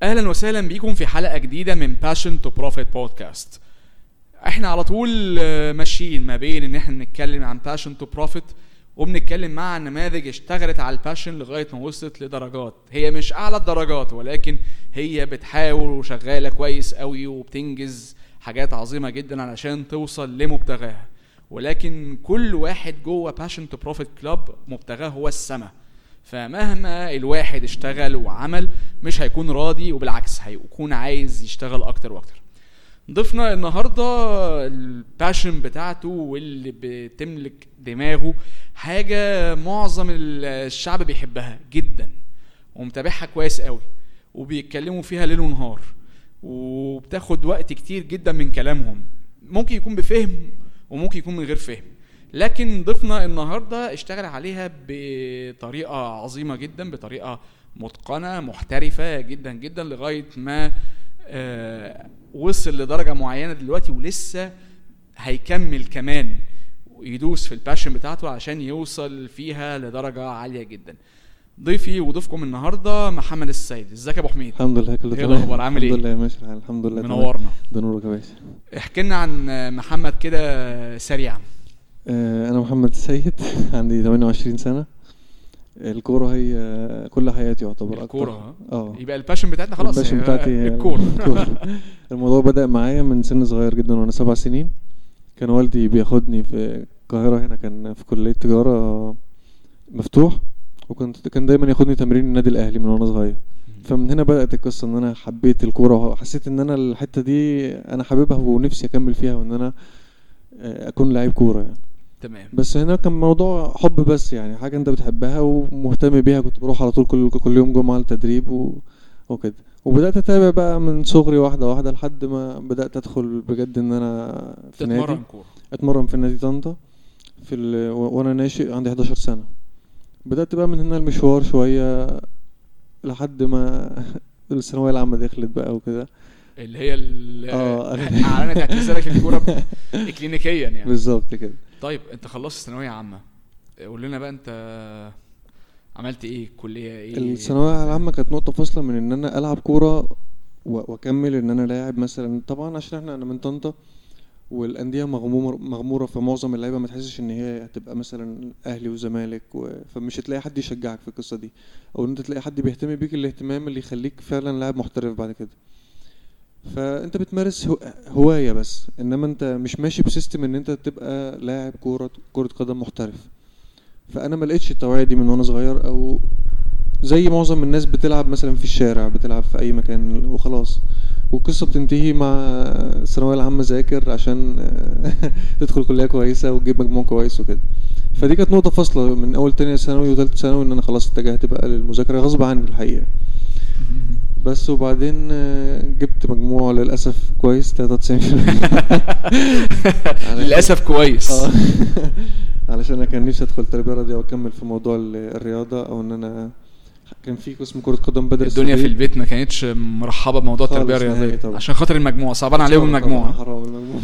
اهلا وسهلا بيكم في حلقه جديده من باشن تو بروفيت بودكاست احنا على طول آه، ماشيين ما بين ان احنا بنتكلم عن باشن تو بروفيت وبنتكلم مع نماذج اشتغلت على الباشن لغايه ما وصلت لدرجات هي مش اعلى الدرجات ولكن هي بتحاول وشغاله كويس قوي وبتنجز حاجات عظيمه جدا علشان توصل لمبتغاها ولكن كل واحد جوه باشن تو بروفيت كلاب مبتغاه هو السما فمهما الواحد اشتغل وعمل مش هيكون راضي وبالعكس هيكون عايز يشتغل اكتر واكتر ضيفنا النهارده الباشن بتاعته واللي بتملك دماغه حاجه معظم الشعب بيحبها جدا ومتابعها كويس قوي وبيتكلموا فيها ليل ونهار وبتاخد وقت كتير جدا من كلامهم ممكن يكون بفهم وممكن يكون من غير فهم لكن ضيفنا النهارده اشتغل عليها بطريقه عظيمه جدا بطريقه متقنه محترفه جدا جدا لغايه ما آه، وصل لدرجه معينه دلوقتي ولسه هيكمل كمان يدوس في الباشن بتاعته عشان يوصل فيها لدرجه عاليه جدا ضيفي وضيفكم النهارده محمد السيد ازيك يا ابو حميد الحمد لله كله ايه تمام الأخبار؟ عامل الحمد ايه؟ لله ماشي الحال الحمد لله تمام. منورنا ده نورك يا باشا احكي لنا عن محمد كده سريعا آه، انا محمد السيد عندي 28 سنه الكوره هي كل حياتي يعتبر أكتر. الكوره ها؟ اه يبقى الباشن بتاعتنا خلاص الباشن هي بتاعتي هي الكوره الكورة. الموضوع بدأ معايا من سن صغير جدا وانا سبع سنين كان والدي بياخدني في القاهرة هنا كان في كلية تجارة مفتوح وكنت كان دايما ياخدني تمرين النادي الاهلي من وانا صغير فمن هنا بدأت القصة ان انا حبيت الكورة وحسيت ان انا الحتة دي انا حاببها ونفسي اكمل فيها وان انا آه، اكون لعيب كورة يعني تمام بس هنا كان موضوع حب بس يعني حاجة انت بتحبها ومهتم بيها كنت بروح على طول كل كل يوم جمعة التدريب و... وكده وبدأت اتابع بقى من صغري واحدة واحدة لحد ما بدأت ادخل بجد ان انا في نادي تتمرن كوره اتمرن في نادي طنطا في ال... و- وانا ناشئ عندي 11 سنة بدأت بقى من هنا المشوار شوية لحد ما الثانوية العامة دخلت بقى وكده اللي هي ال- اه. اعلنت اعتزالك الكوره كلينيكيا يعني بالظبط كده طيب انت خلصت ثانويه عامه قول لنا بقى انت عملت ايه كليه ايه الثانوية العامة كانت نقطة فاصلة من إن أنا ألعب كورة و- وأكمل إن أنا لاعب مثلا طبعا عشان إحنا أنا من طنطا والأندية مغمورة مغمورة فمعظم اللعيبة ما تحسش إن هي هتبقى مثلا أهلي وزمالك و... فمش هتلاقي حد يشجعك في القصة دي أو إن أنت تلاقي حد بيهتم بيك الاهتمام اللي يخليك فعلا لاعب محترف بعد كده فأنت بتمارس هو... هواية بس إنما أنت مش ماشي بسيستم إن أنت تبقى لاعب كورة كرة قدم محترف فأنا ما لقيتش التوعية دي من وأنا صغير أو زي معظم الناس بتلعب مثلا في الشارع بتلعب في اي مكان وخلاص والقصه بتنتهي مع الثانويه العامه ذاكر عشان تدخل كليه كويسه وتجيب مجموع كويس وكده فدي كانت نقطه فاصله من اول تانية ثانوي وثالثه ثانوي ان انا خلاص اتجهت بقى للمذاكره غصب عني الحقيقه بس وبعدين آه، جبت مجموع للاسف كويس 93% للاسف كويس اه علشان انا كان نفسي ادخل تربيه رياضيه واكمل في موضوع ال- الرياضه او ان انا كان في قسم كره قدم بدرس الدنيا في فيه. البيت ما كانتش مرحبه بموضوع خالص التربيه نهائي الرياضيه طبعا. عشان خاطر المجموع صعبان عليهم طبعاً المجموع حرام المجموع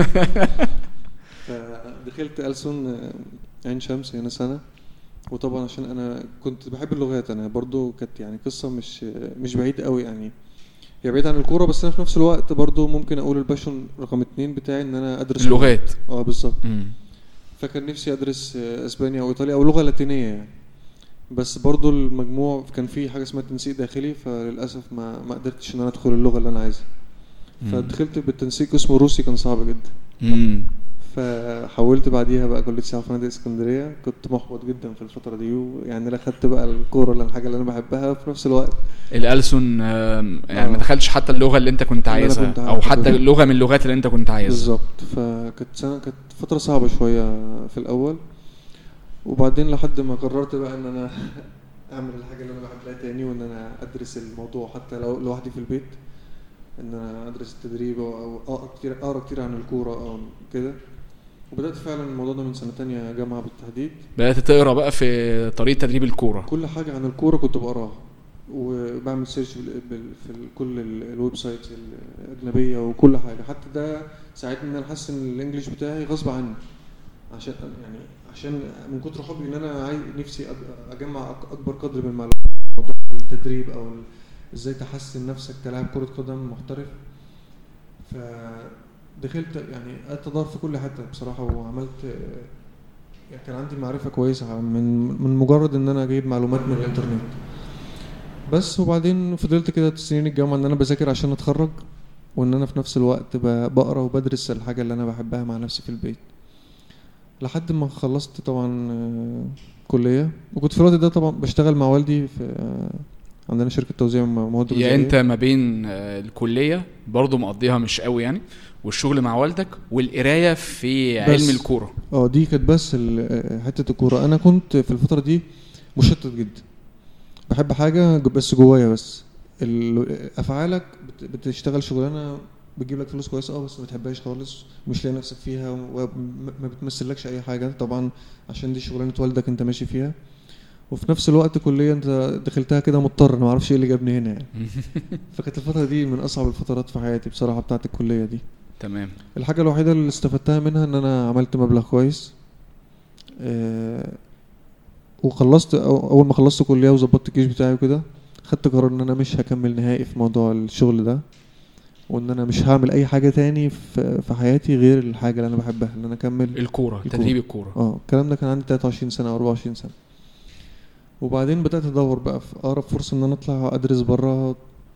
فدخلت ألسن آه، عين شمس هنا سنة وطبعا عشان انا كنت بحب اللغات انا برضو كانت يعني قصة مش مش بعيد قوي يعني هي بعيد عن الكورة بس انا في نفس الوقت برضو ممكن اقول الباشون رقم اتنين بتاعي ان انا ادرس اللغات اه بالظبط مم. فكان نفسي ادرس آه، اسبانيا او ايطاليا او لغه لاتينيه يعني بس برضو المجموع كان فيه حاجه اسمها تنسيق داخلي فللاسف ما ما قدرتش ان انا ادخل اللغه اللي انا عايزها مم. فدخلت بالتنسيق اسمه روسي كان صعب جدا مم. فحولت بعديها بقى كليه سياحه وفنادق اسكندريه كنت محبط جدا في الفتره دي ويعني لا خدت بقى الكوره اللي الحاجه اللي انا بحبها وفي نفس الوقت الألسن آم، يعني ما آه. دخلتش حتى اللغه اللي انت كنت اللي أنا عايزها كنت او حتى حاببها. لغه من اللغات اللي انت كنت عايزها بالظبط فكانت سنه كانت فتره صعبه شويه في الاول وبعدين لحد ما قررت بقى ان انا اعمل الحاجه اللي انا بحبها تاني وان انا ادرس الموضوع حتى لو لوحدي في البيت ان انا ادرس التدريب او أو اقرا كتير اقرا كتير عن الكوره او كده وبدات فعلا الموضوع ده من سنه تانية جامعه بالتحديد بدات تقرا بقى في طريقه تدريب الكوره كل حاجه عن الكوره كنت بقراها وبعمل سيرش بال- بال- في ال- كل ال- الويب سايت الاجنبيه وكل حاجه حتى ده ساعدني ان انا احسن الانجليش بتاعي غصب عني عشان يعني عشان من كتر حبي ان انا عايز نفسي أج- اجمع أك- اكبر قدر من المعلومات موضوع التدريب او ال- ازاي تحسن نفسك كلاعب كرة قدم محترف فدخلت يعني اتدار في كل حتة بصراحة وعملت يعني كان عندي معرفة كويسة من من مجرد ان انا اجيب معلومات من الانترنت بس وبعدين فضلت كده سنين الجامعة ان انا بذاكر عشان اتخرج وان انا في نفس الوقت ب- بقرا وبدرس الحاجة اللي انا بحبها مع نفسي في البيت لحد ما خلصت طبعا آه، كلية وكنت في الوقت ده طبعا بشتغل مع والدي في آه، عندنا شركة توزيع م- مواد غذائية يعني انت ما بين آه، الكليه برضو مقضيها مش قوي يعني والشغل مع والدك والقرايه في بس. علم الكوره اه دي كانت بس ال- آه، حتة الكورة انا كنت في الفترة دي مشتت جدا بحب حاجة ج- بس جوايا بس ال- افعالك بت- بتشتغل شغلانة بتجيب لك فلوس كويسة اه بس ما بتحبهاش خالص مش لاقي نفسك فيها وما بتمثلكش اي حاجة طبعا عشان دي شغلانة والدك انت ماشي فيها وفي نفس الوقت كلية انت دخلتها كده مضطر انا ما اعرفش ايه اللي جابني هنا يعني فكانت الفترة دي من اصعب الفترات في حياتي بصراحة بتاعت الكلية دي تمام الحاجة الوحيدة اللي استفدتها منها ان انا عملت مبلغ كويس آه، وخلصت أو- اول ما خلصت كلية وظبطت الجيش بتاعي وكده خدت قرار ان انا مش هكمل نهائي في موضوع الشغل ده وان انا مش هعمل اي حاجة تاني في في حياتي غير الحاجة اللي انا بحبها ان انا اكمل الكوره الكورة. تدريب الكوره اه الكلام ده كان عندي 23 سنة او 24 سنة وبعدين بدأت ادور بقى في اقرب فرصة ان انا اطلع ادرس بره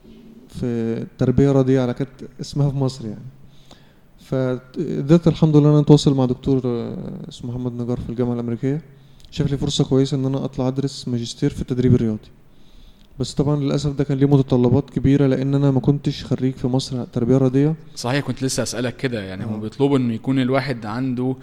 في تربية رياضية على كانت اسمها في مصر يعني فقدرت الحمد لله ان انا اتواصل مع دكتور آه، اسمه محمد نجار في الجامعة الامريكية شاف لي فرصة كويسة ان انا اطلع ادرس ماجستير في التدريب الرياضي بس طبعا للاسف ده كان ليه متطلبات كبيرة لان انا ما كنتش خريج في مصر تربية رياضية صحيح كنت لسه اسالك كده يعني هم آه. بيطلبوا انه يكون الواحد عنده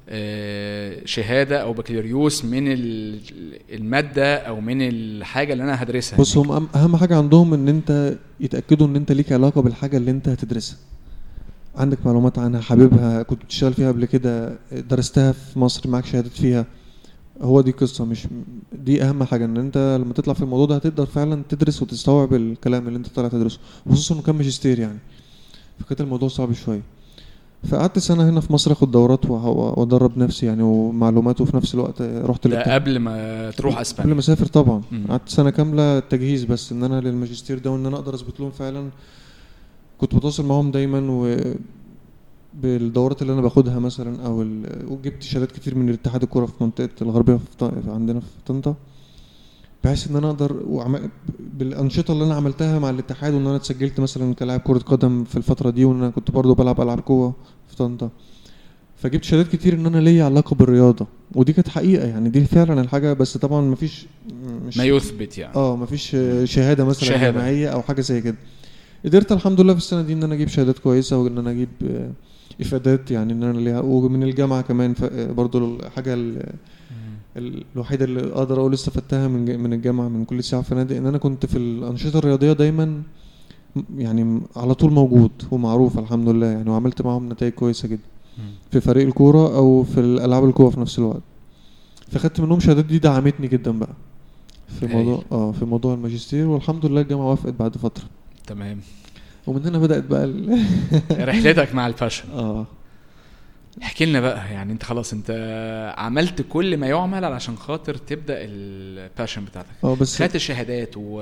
آه، شهاده او بكالوريوس من ال- الماده او من الحاجه اللي انا هدرسها بص هم أهم- اهم حاجه عندهم ان انت يتاكدوا ان انت ليك علاقه بالحاجه اللي انت هتدرسها عندك معلومات عنها حاببها كنت بتشتغل فيها قبل كده درستها في مصر معاك شهادات فيها هو دي قصه مش دي اهم حاجه ان انت لما تطلع في الموضوع ده هتقدر فعلا تدرس وتستوعب الكلام اللي انت طالع تدرسه خصوصا انه كان ماجستير يعني فكان الموضوع صعب شويه فقعدت سنه هنا في مصر اخد دورات وه- وادرب نفسي يعني ومعلومات وفي نفس الوقت رحت ده الاتحاد. قبل ما تروح قبل اسبانيا ما اسافر طبعا مم. قعدت سنه كامله تجهيز بس ان انا للماجستير ده وان انا اقدر اثبت لهم فعلا كنت بتواصل معاهم دايما و بالدورات اللي انا باخدها مثلا او ال... وجبت شهادات كتير من الاتحاد الكوره في منطقه الغربيه في ط... عندنا في طنطا بحيث ان انا اقدر وعم... بالانشطه اللي انا عملتها مع الاتحاد وان انا اتسجلت مثلا كلاعب كره قدم في الفتره دي وان انا كنت برضو بلعب العاب قوه في طنطا فجبت شهادات كتير ان انا ليا علاقه بالرياضه ودي كانت حقيقه يعني دي فعلا الحاجه بس طبعا مفيش مش ما يثبت يعني اه مفيش شهاده مثلا شهادة. جامعيه او حاجه زي كده قدرت الحمد لله في السنه دي ان انا اجيب شهادات كويسه وان انا اجيب آه، افادات يعني ان انا ليها ومن الجامعه كمان ف- آه، برضو الحاجه ال- ال- الوحيده اللي اقدر اقول استفدتها من ج- من الجامعه من كل ساعه فنادق ان انا كنت في الانشطه الرياضيه دايما م- يعني م- على طول موجود ومعروف الحمد لله يعني وعملت معاهم نتائج كويسه جدا مم. في فريق الكوره او في الالعاب القوه في نفس الوقت فخدت منهم شهادات دي دعمتني جدا بقى في هايل. موضوع اه في موضوع الماجستير والحمد لله الجامعه وافقت بعد فتره تمام ومن هنا بدات بقى ال... رحلتك مع الفاشن اه احكي لنا بقى يعني انت خلاص انت عملت كل ما يعمل علشان خاطر تبدا الباشن بتاعتك اه بس خدت شهادات و...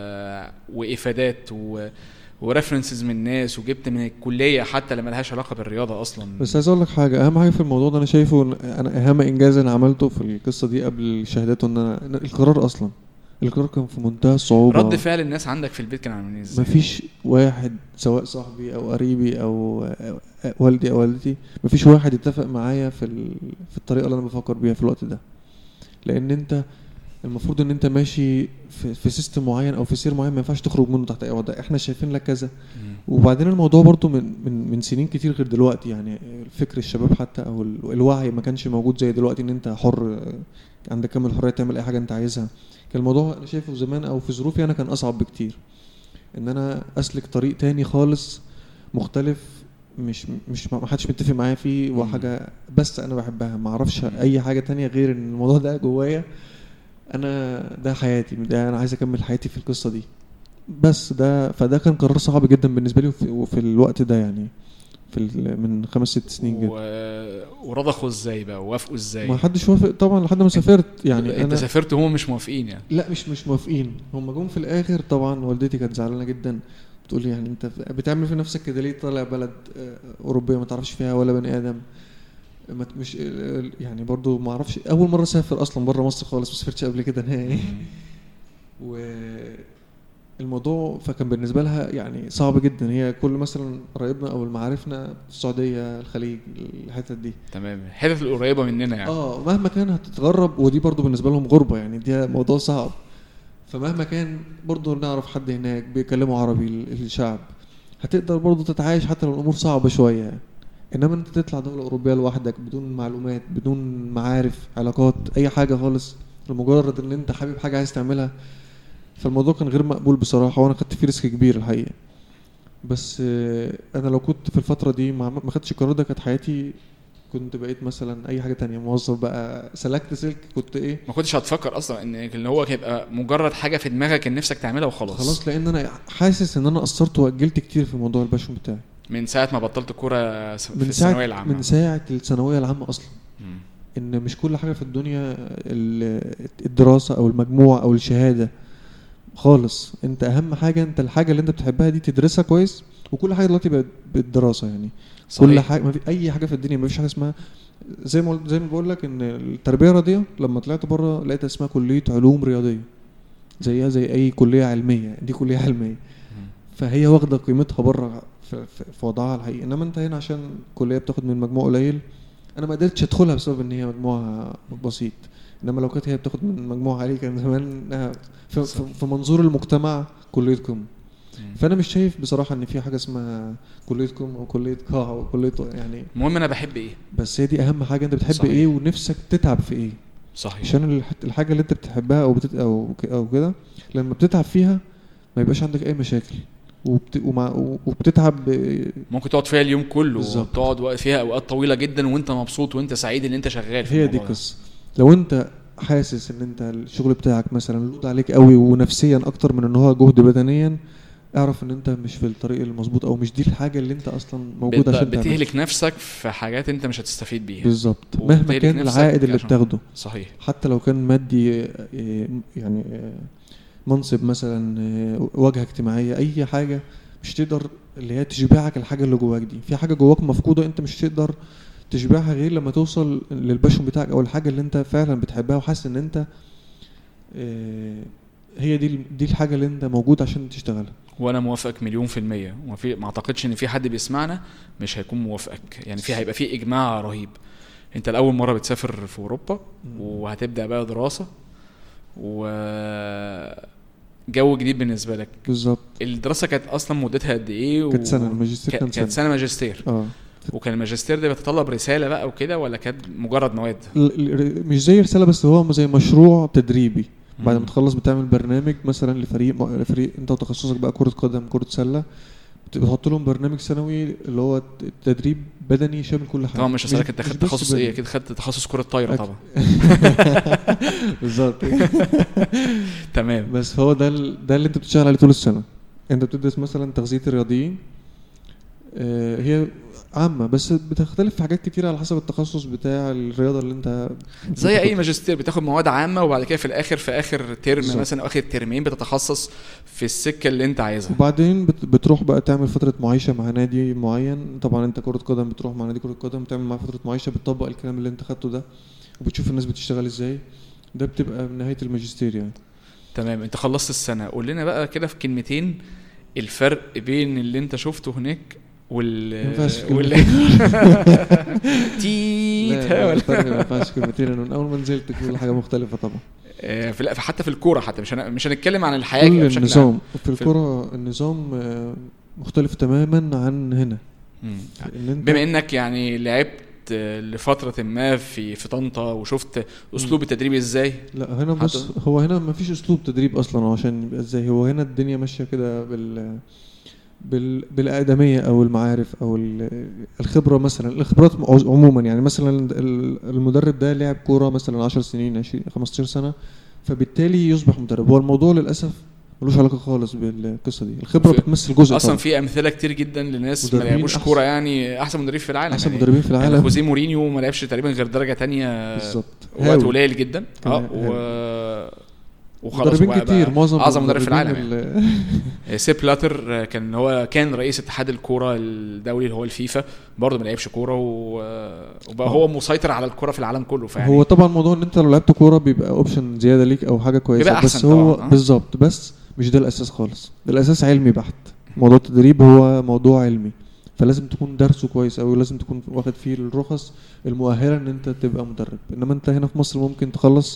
وافادات و... وريفرنسز من ناس وجبت من الكليه حتى اللي ملهاش علاقه بالرياضه اصلا بس عايز اقول لك حاجه اهم حاجه في الموضوع ده انا شايفه إن انا اهم انجاز انا عملته في القصه دي قبل الشهادات ان انا إن القرار اصلا القرار كان في منتهى الصعوبه رد فعل الناس عندك في البيت كان عاملين ازاي مفيش واحد سواء صاحبي او قريبي او أو- والدي او والدتي مفيش واحد اتفق معايا في ال... في الطريقه اللي انا بفكر بيها في الوقت ده لان انت المفروض ان انت ماشي في, في سيستم معين او في سير معين ما ينفعش تخرج منه تحت اي وضع احنا شايفين لك كذا مم. وبعدين الموضوع برضو من من من سنين كتير غير دلوقتي يعني فكر الشباب حتى او ال- الوعي ما كانش موجود زي دلوقتي ان انت حر آه، عندك كامل الحريه تعمل اي حاجه انت عايزها كان الموضوع انا شايفه زمان او في ظروفي انا كان اصعب بكتير ان انا اسلك طريق تاني خالص مختلف مش مش ما حدش متفق معايا فيه مم. وحاجه بس انا بحبها ما اعرفش مم. اي حاجه تانية غير ان الموضوع ده جوايا انا ده حياتي ده انا عايز اكمل حياتي في القصه دي بس ده فده كان قرار صعب جدا بالنسبه لي وفي, وفي الوقت ده يعني في ال- من خمس ست سنين كده و... ورضخوا ازاي بقى ووافقوا ازاي ما حدش وافق طبعا لحد ما سافرت يعني انت انا سافرت وهم مش موافقين يعني لا مش مش موافقين هم جم في الاخر طبعا والدتي كانت زعلانه جدا بتقول لي يعني انت بتعمل في نفسك كده ليه طالع بلد آه، اوروبيه ما تعرفش فيها ولا بني ادم ما ت- مش آه، يعني برضو ما اعرفش اول مره اسافر اصلا بره مصر خالص ما سافرتش قبل كده نهائي والموضوع فكان بالنسبه لها يعني صعب جدا هي كل مثلا قرايبنا او المعارفنا السعوديه الخليج الحتت دي تمام الحتت القريبه مننا يعني اه مهما كان هتتغرب ودي برضو بالنسبه لهم غربه يعني دي موضوع صعب فمهما كان برضو نعرف حد هناك بيكلموا عربي ال- الشعب هتقدر برضو تتعايش حتى لو الامور صعبه شويه يعني. انما انت تطلع دوله اوروبيه لوحدك بدون معلومات بدون معارف علاقات اي حاجه خالص لمجرد ان انت حابب حاجه عايز تعملها فالموضوع كان غير مقبول بصراحه وانا خدت فيه ريسك كبير الحقيقه بس آه، انا لو كنت في الفتره دي ما ما خدتش القرار ده كانت حياتي كنت بقيت مثلا اي حاجه تانية موظف بقى سلكت سلك كنت ايه ما كنتش هتفكر اصلا ان ان هو هيبقى مجرد حاجه في دماغك ان نفسك تعملها وخلاص خلاص لان انا حاسس ان انا قصرت واجلت كتير في موضوع الباشون بتاعي من ساعه ما بطلت كوره س- في من الثانويه ساعه العامه من ساعه الثانويه العامه اصلا مم. ان مش كل حاجه في الدنيا ال- الدراسه او المجموع او الشهاده خالص انت اهم حاجه انت الحاجه اللي انت بتحبها دي تدرسها كويس وكل حاجه دلوقتي بقت بالدراسه يعني صحيح. كل حاجه ما في اي حاجه في الدنيا ما فيش حاجه اسمها زي ما قلت- زي ما بقول لك ان التربيه الرياضيه لما طلعت بره لقيت اسمها كليه علوم رياضيه زيها زي اي كليه علميه دي كليه علميه مم. فهي واخده قيمتها بره في, في, في وضعها الحقيقي انما انت هنا عشان كليه بتاخد من مجموع قليل انا ما قدرتش ادخلها بسبب ان هي مجموعها بسيط انما لو كانت هي بتاخد من مجموع عالي كان زمان إنها في, في, في منظور المجتمع كليه قمه مم. فانا مش شايف بصراحه ان في حاجه اسمها كليه قمه او كليه قاع او كليه يعني المهم انا بحب ايه بس هي دي اهم حاجه انت بتحب صحيح. ايه ونفسك تتعب في ايه صحيح عشان الح- الحاجه اللي انت بتحبها او بتت... او ك- او كده لما بتتعب فيها ما يبقاش عندك اي مشاكل وبت... ومع... وبتتعب ب- ممكن تقعد فيها اليوم كله بالظبط. تقعد وقت فيها اوقات طويله جدا وانت مبسوط وانت سعيد ان انت شغال في هي دي الموضوع ده. القصه لو انت حاسس ان انت الشغل بتاعك مثلا لود عليك قوي ونفسيا اكتر من ان هو جهد بدنيا اعرف ان انت مش في الطريق المظبوط او مش دي الحاجه اللي انت اصلا موجود بت- عشان تعملها بتهلك نفسك في حاجات انت مش هتستفيد بيها بالظبط وبتهلك مهما كان نفسك العائد اللي عشان- بتاخده صحيح حتى لو كان مادي آه، يعني آه، منصب مثلا آه، واجهه اجتماعيه اي حاجه مش تقدر اللي هي تشبعك الحاجه اللي جواك دي في حاجه جواك مفقوده انت مش تقدر تشبعها غير لما توصل للباشون بتاعك او الحاجه اللي انت فعلا بتحبها وحاسس ان انت آه، هي دي دي الحاجه اللي انت موجود عشان تشتغلها وانا موافقك مليون في المية وما في ما اعتقدش ان في حد بيسمعنا مش هيكون موافقك يعني في هيبقى في اجماع رهيب انت لاول مرة بتسافر في اوروبا وهتبدأ بقى دراسة و جو جديد بالنسبة لك بالظبط الدراسة كانت اصلا مدتها قد ايه كانت سنه الماجستير كا- كان كانت سنه سنة ماجستير اه وكان الماجستير ده بيتطلب رسالة بقى وكده ولا كانت مجرد مواد ال- ال- مش زي رساله بس هو زي مشروع تدريبي بعد ما مم. تخلص بتعمل برنامج مثلا لفريق لفريق انت وتخصصك بقى كرة قدم كرة سلة بت- بتحط لهم برنامج سنوي اللي هو تدريب بدني شامل كل حاجة طبعا مش هسألك انت مش خدت بس تخصص ايه بدني. اكيد خدت تخصص كرة طايرة أك- طبعا بالظبط تمام بس هو ده ال- ده اللي انت بتشتغل عليه طول السنة انت بتدرس مثلا تغذية الرياضيين آه، هي عامة بس بتختلف في حاجات كتير على حسب التخصص بتاع الرياضة اللي انت زي اي ماجستير بتاخد مواد عامه وبعد كده في الاخر في اخر ترم بالظبط. مثلا او اخر ترمين بتتخصص في السكه اللي انت عايزها وبعدين بت- بتروح بقى تعمل فترة معايشة مع نادي معين طبعا انت كرة قدم بتروح مع نادي كرة قدم تعمل معاه فترة معايشة بتطبق الكلام اللي انت خدته ده وبتشوف الناس بتشتغل ازاي ده بتبقى نهاية الماجستير يعني تمام انت خلصت السنه قول لنا بقى كده في كلمتين الفرق بين اللي انت شفته هناك وال ما ينفعش في وال تيت لا لا ولا الفرق ما ينفعش كلمتين انا من اول ما نزلت كل حاجة مختلفة طبعا آه، في لا، حتى في الكوره حتى مش هن... مش هنتكلم عن الحياه كل بشكل عام. النظام في في- الكرة النظام آه، مختلف تماما عن هنا مم. ان انت بما انك يعني لعبت آه، لفتره ما في في طنطا وشفت اسلوب التدريب ازاي لا هنا بص هو هنا ما فيش اسلوب تدريب اصلا عشان يبقى ازاي هو هنا الدنيا ماشيه كده بال بال بالاقدميه او المعارف او ال- الخبره مثلا الخبرات م- عموما يعني مثلا ال- المدرب ده لعب كوره مثلا 10 سنين 20 15 سنه فبالتالي يصبح مدرب هو الموضوع للاسف ملوش علاقه خالص بالقصه دي الخبره في- بتمثل جزء اصلا طبعا في امثله كتير جدا لناس ما مدربين لعبوش أحسن. كوره يعني احسن مدرب في العالم احسن يعني مدربين في يعني العالم خوزيه مورينيو ما لعبش تقريبا غير درجه تانية بالظبط وقت هاوي. قليل جدا كان اه و... وخلاص مدربين وبقى- كتير بقى معظم اعظم مدرب في المدربين العالم يعني. ال- سيب بلاتر كان هو كان رئيس اتحاد الكوره الدولي اللي هو الفيفا برضه ما لعبش كوره و... وبقى هو مسيطر على الكوره في العالم كله فيعني هو طبعا موضوع ان انت لو لعبت كوره بيبقى اوبشن زياده ليك او حاجه كويسه بيبقى بس أحسن هو طبعاً، آه. بالظبط بس مش ده الاساس خالص ده الاساس علمي بحت موضوع التدريب هو موضوع علمي فلازم تكون درسه كويس او لازم تكون واخد فيه الرخص المؤهله ان انت تبقى مدرب انما انت هنا في مصر ممكن تخلص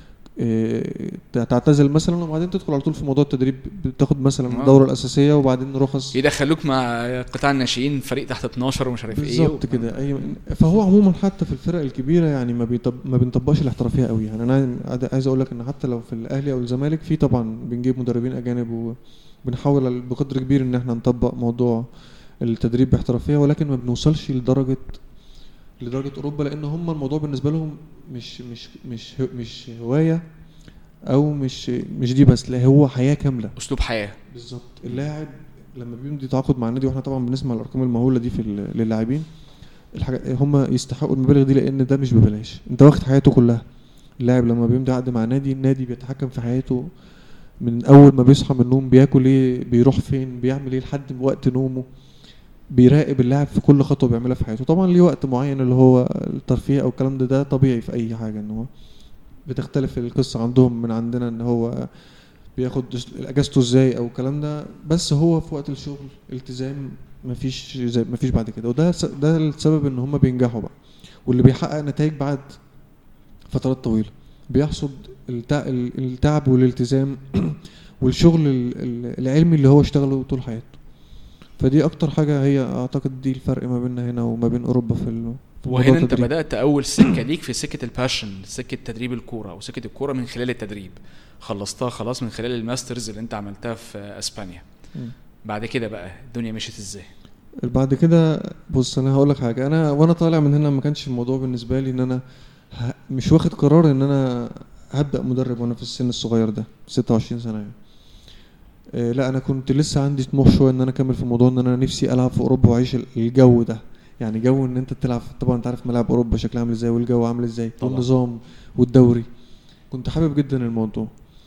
إيه، تعتزل مثلا وبعدين تدخل على طول في موضوع التدريب بتاخد مثلا آه. الدوره الاساسيه وبعدين رخص يدخلوك مع قطاع الناشئين فريق تحت 12 ومش عارف ايه بالظبط كده اي فهو عموما حتى في الفرق الكبيره يعني ما بيطب ما بنطبقش الاحترافيه قوي يعني انا عايز اقول لك ان حتى لو في الاهلي او الزمالك في طبعا بنجيب مدربين اجانب وبنحاول بقدر كبير ان احنا نطبق موضوع التدريب باحترافيه ولكن ما بنوصلش لدرجه لدرجه اوروبا لان هم الموضوع بالنسبه لهم مش مش مش مش هوايه او مش مش دي بس لا هو حياه كامله اسلوب حياه بالظبط اللاعب لما بيمضي تعاقد مع النادي واحنا طبعا بنسمع الارقام المهوله دي في ال- للاعبين الحاجة هم يستحقوا المبالغ دي لان ده مش ببلاش انت واخد حياته كلها اللاعب لما بيمضي عقد مع نادي النادي بيتحكم في حياته من اول ما بيصحى من النوم بياكل ايه بيروح فين بيعمل ايه لحد وقت نومه بيراقب اللاعب في كل خطوه بيعملها في حياته طبعا ليه وقت معين اللي هو الترفيه او الكلام ده ده طبيعي في اي حاجه ان هو بتختلف القصه عندهم من عندنا ان هو بياخد اجازته ازاي او الكلام ده بس هو في وقت الشغل التزام مفيش زي مفيش بعد كده وده س- ده السبب ان هم بينجحوا بقى واللي بيحقق نتائج بعد فترات طويله بيحصد التع- التعب والالتزام والشغل ال- ال- العلمي اللي هو اشتغله طول حياته فدي اكتر حاجه هي اعتقد دي الفرق ما بيننا هنا وما بين اوروبا في ال- في موضوع وهنا انت التدريب. بدات اول سكه ليك في سكه الباشن سكه تدريب الكوره او سكه الكوره من خلال التدريب خلصتها خلاص من خلال الماسترز اللي انت عملتها في اسبانيا مم. بعد كده بقى الدنيا مشيت ازاي بعد كده بص انا هقول لك حاجه انا وانا طالع من هنا ما كانش الموضوع بالنسبه لي ان انا ه- مش واخد قرار ان انا هبدا مدرب وانا في السن الصغير ده 26 سنه يعني آه، لا انا كنت لسه عندي طموح شويه ان انا اكمل في الموضوع ان انا نفسي العب في اوروبا واعيش ال- الجو ده يعني جو ان انت تلعب طبعا انت عارف ملاعب اوروبا شكلها عامل ازاي والجو عامل ازاي طبعا. والنظام والدوري كنت حابب جدا الموضوع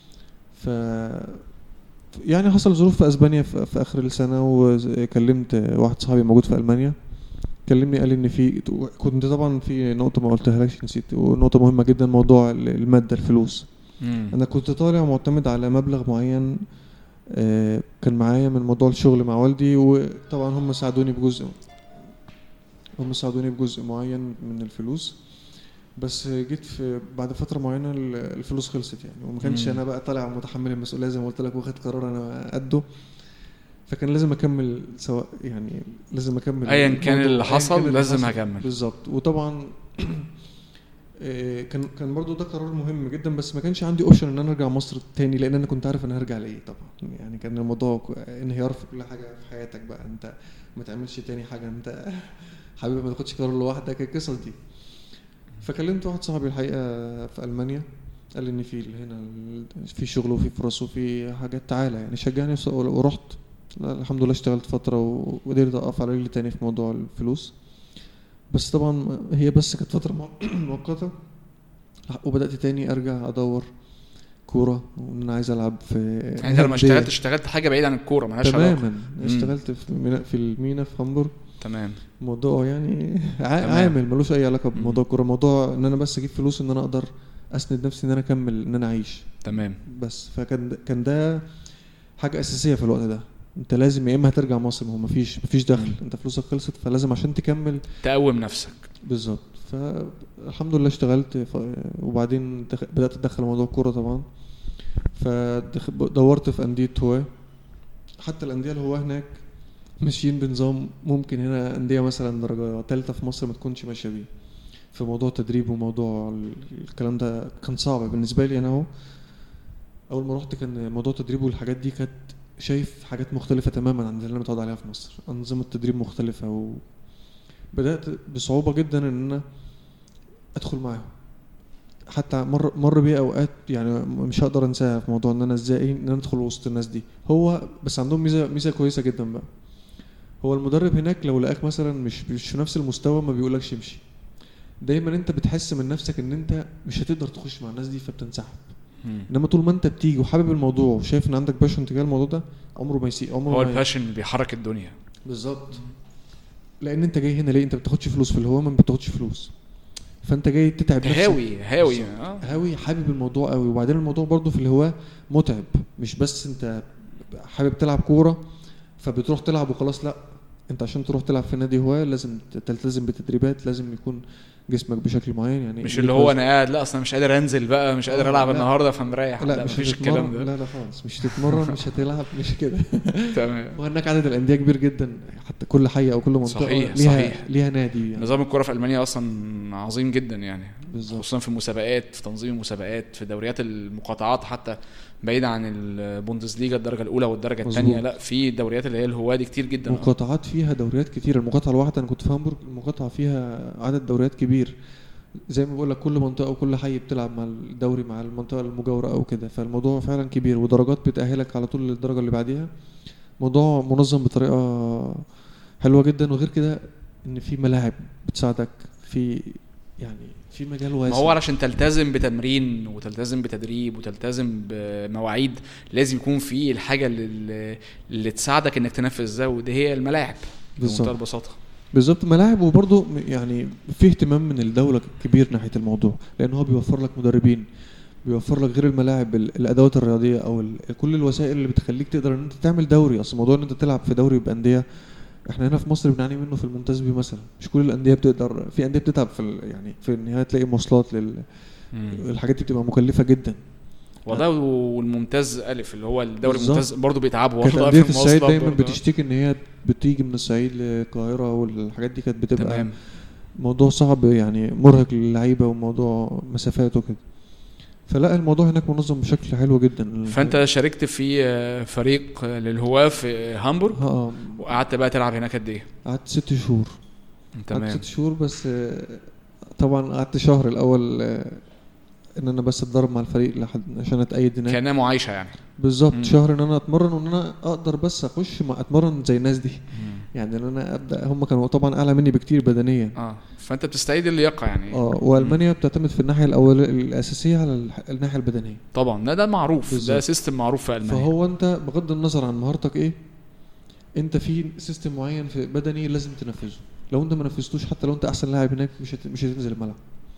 ف يعني حصل ظروف في اسبانيا في, في اخر السنه وكلمت واحد صاحبي موجود في المانيا كلمني قال لي ان في كنت طبعا في نقطه ما قلتهالكش نسيت ونقطه مهمه جدا موضوع الماده الفلوس مم. انا كنت طالع معتمد على مبلغ معين آه، كان معايا من موضوع الشغل مع والدي وطبعا هم ساعدوني بجزء هم ساعدوني بجزء معين من الفلوس بس جيت في بعد فتره معينه ال- الفلوس خلصت يعني وما كانش مم. انا بقى طالع متحمل المسؤوليه زي ما قلت لك واخد قرار انا قده فكان لازم اكمل سواء يعني لازم اكمل ايا كان الموضوع، اللي أياً حصل كان اللي لازم حصل. هكمل. بالظبط وطبعا آه، كان كان برضو ده قرار مهم جدا بس ما كانش عندي اوبشن ان انا ارجع مصر تاني لان انا كنت عارف انا هرجع لايه طبعا يعني كان الموضوع ك- انهيار في كل حاجه في حياتك بقى انت ما تعملش تاني حاجه انت حبيبي ما تاخدش قرار لوحدك القصص دي فكلمت واحد صاحبي الحقيقه في المانيا قال لي ان في هنا ال- في شغل وفي فرص وفي حاجات تعالى يعني شجعني وس- ورحت لا، الحمد لله اشتغلت فتره و- وقدرت اقف على رجلي تاني في موضوع الفلوس بس طبعا هي بس كانت فتره مؤ- مؤقته وبدات تاني ارجع ادور كوره وان انا عايز العب في يعني انت لما أندية. اشتغلت اشتغلت حاجه بعيد عن الكوره مالهاش علاقه تماما مم. اشتغلت في المينا في المينا في هامبورغ تمام موضوع يعني ع- تمام. عامل ملوش اي علاقه مم. بموضوع الكوره موضوع ان انا بس اجيب فلوس ان انا اقدر اسند نفسي ان انا اكمل ان انا اعيش تمام بس فكان كان ده حاجه اساسيه في الوقت ده انت لازم يا اما هترجع مصر ما هو مفيش مفيش دخل مم. انت فلوسك خلصت فلازم عشان تكمل تقوم نفسك بالظبط فالحمد لله اشتغلت ف... وبعدين دخ... بدات اتدخل موضوع الكوره طبعا فدورت في انديه هواه حتى الانديه اللي هو هناك ماشيين بنظام ممكن هنا انديه مثلا درجه ثالثه في مصر ما تكونش ماشيه بيه في موضوع التدريب وموضوع ال- الكلام ده كان صعب بالنسبه لي انا اهو اول ما رحت كان موضوع التدريب والحاجات دي كانت شايف حاجات مختلفه تماما عن اللي انا متعود عليها في مصر انظمه تدريب مختلفه و... بدات بصعوبه جدا ان انا ادخل معاهم حتى مر مر بيه اوقات يعني مش هقدر انساها في موضوع ان انا ازاي ان انا ادخل وسط الناس دي هو بس عندهم ميزه ميزه كويسه جدا بقى هو المدرب هناك لو لقاك مثلا مش مش في نفس المستوى ما بيقولكش امشي دايما انت بتحس من نفسك ان انت مش هتقدر تخش مع الناس دي فبتنسحب مم. انما طول ما انت بتيجي وحابب الموضوع وشايف ان عندك باشن تجاه الموضوع ده عمره ما يسيء عمره هو ما الباشن اللي بيحرك الدنيا بالظبط لان انت جاي هنا ليه انت ما بتاخدش فلوس في الهواء ما بتاخدش فلوس فانت جاي تتعب نفسك هاوي هاوي بالظبط. اه هاوي حابب الموضوع قوي وبعدين الموضوع برضو في الهواء متعب مش بس انت حابب تلعب كوره فبتروح تلعب وخلاص لا انت عشان تروح تلعب في نادي هواة لازم تلتزم بتدريبات لازم يكون جسمك بشكل معين يعني مش ليك اللي هو وزن. انا قاعد لا اصلا مش قادر انزل بقى مش قادر آه، العب لا. النهارده فمريح لا, لا مش مفيش هتتمرن الكلام ده لا لا خالص مش تتمرن مش هتلعب مش كده تمام وهناك عدد الانديه كبير جدا حتى كل حي او كل منطقه صحيح، ليها صحيح. ليها نادي يعني نظام الكرة في المانيا اصلا عظيم جدا يعني بالظبط خصوصا في المسابقات في تنظيم المسابقات في دوريات المقاطعات حتى بعيد عن البوندسليجا الدرجه الاولى والدرجه مظبوط. الثانيه لا في دوريات اللي هي الهواه دي كتير جدا مقاطعات فيها دوريات كتير المقاطعه الواحده انا كنت في هامبورغ المقاطعه فيها عدد دوريات كبير زي ما بقول لك كل منطقه وكل حي بتلعب مع الدوري مع المنطقه المجاوره او كده فالموضوع فعلا كبير ودرجات بتاهلك على طول للدرجه اللي بعديها موضوع منظم بطريقه حلوه جدا وغير كده ان في ملاعب بتساعدك في يعني في مجال ما واسع هو علشان تلتزم بتمرين وتلتزم بتدريب وتلتزم بمواعيد لازم يكون في الحاجه اللي, اللي تساعدك انك تنفذ ده ودي هي الملاعب بمنتهى بالظبط البساطه بالظبط ملاعب وبرضه يعني في اهتمام من الدوله كبير ناحيه الموضوع لان هو بيوفر لك مدربين بيوفر لك غير الملاعب ال- الادوات الرياضيه او ال- كل الوسائل اللي بتخليك تقدر ان انت تعمل دوري اصل موضوع ان انت تلعب في دوري بانديه احنا هنا في مصر بنعاني منه في الممتاز بي مثلا مش كل الانديه بتقدر في انديه بتتعب في ال- يعني في النهايه تلاقي مواصلات لل الحاجات دي بتبقى مكلفه جدا وده والممتاز الف اللي هو الدوري بالظبط. الممتاز برضه بيتعبوا كانت برضه انديه في الصعيد المواصلات دايما برضه. بتشتكي ان هي بتيجي من الصعيد للقاهره والحاجات دي كانت بتبقى تمام موضوع صعب يعني مرهق للعيبه وموضوع مسافات وكده فلا الموضوع هناك منظم بشكل حلو جدا فانت شاركت في آه، فريق آه، للهواه في هامبورغ اه آه، وقعدت بقى تلعب هناك قد ايه؟ قعدت ست شهور قعدت تمام ست شهور بس آه، طبعا قعدت شهر الاول آه، ان انا بس اتدرب مع الفريق لحد عشان اتأيد هناك كانها معايشه يعني بالظبط مم. شهر ان انا اتمرن وان انا اقدر بس اخش مع اتمرن زي الناس دي يعني ان انا ابدا هم كانوا طبعا اعلى مني بكتير بدنيا اه فانت بتستعيد اللياقه يعني اه والمانيا بتعتمد في الناحيه الاول الاساسيه على الح- الناحيه البدنيه طبعا ده ده معروف ده بالظبط. سيستم معروف في المانيا فهو انت بغض النظر عن مهارتك ايه انت في سيستم معين في بدني لازم تنفذه لو انت ما نفذتوش حتى لو انت احسن لاعب هناك مش هت... مش هتنزل الملعب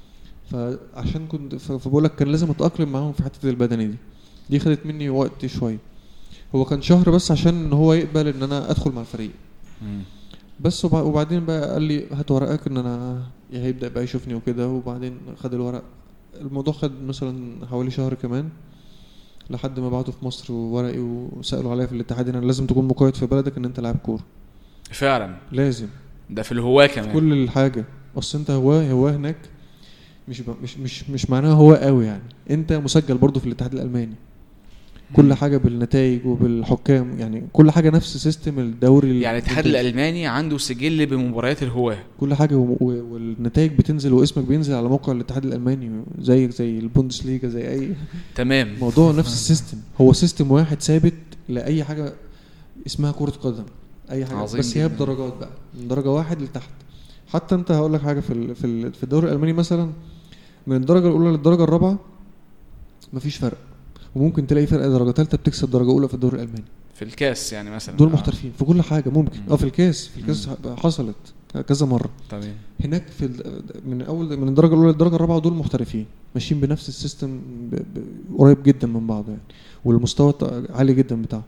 فعشان كنت ف- فبقول لك كان لازم اتاقلم معاهم في حته البدني دي دي خدت مني وقت شويه هو كان شهر بس عشان ان هو يقبل ان انا ادخل مع الفريق مم. بس وبع- وبعدين بقى قال لي هات ورقك ان انا هيبدا بقى يشوفني وكده وبعدين خد الورق الموضوع خد مثلا حوالي شهر كمان لحد ما بعته في مصر وورقي وسالوا عليا في الاتحاد ان لازم تكون مقيد في بلدك ان انت لاعب كوره فعلا لازم ده في الهواه كمان كل الحاجه اصل انت هواه هواه هناك مش ب- مش مش مش معناها هواه قوي يعني انت مسجل برضه في الاتحاد الالماني كل مم. حاجه بالنتائج وبالحكام يعني كل حاجه نفس سيستم الدوري يعني الاتحاد الممتاز. الالماني عنده سجل بمباريات الهواه كل حاجه و- و- والنتائج بتنزل واسمك بينزل على موقع الاتحاد الالماني زيك زي البوندسليجا زي اي تمام موضوع نفس السيستم هو سيستم واحد ثابت لاي حاجه اسمها كره قدم اي حاجه عظيم بس هي جداً. بدرجات بقى من درجه واحد لتحت حتى انت هقول لك حاجه في ال- في ال- في الدوري الالماني مثلا من الدرجه الاولى للدرجه الرابعه مفيش فرق وممكن تلاقي فرقه درجه ثالثه بتكسب درجه اولى في الدوري الالماني في الكاس يعني مثلا دول آه. محترفين في كل حاجه ممكن مم. اه في الكاس في الكاس حصلت كذا مره تمام هناك في ال- من اول من الدرجه الاولى للدرجه الرابعه دول محترفين ماشيين بنفس السيستم ب- ب- قريب جدا من بعض يعني والمستوى الت- عالي جدا بتاعه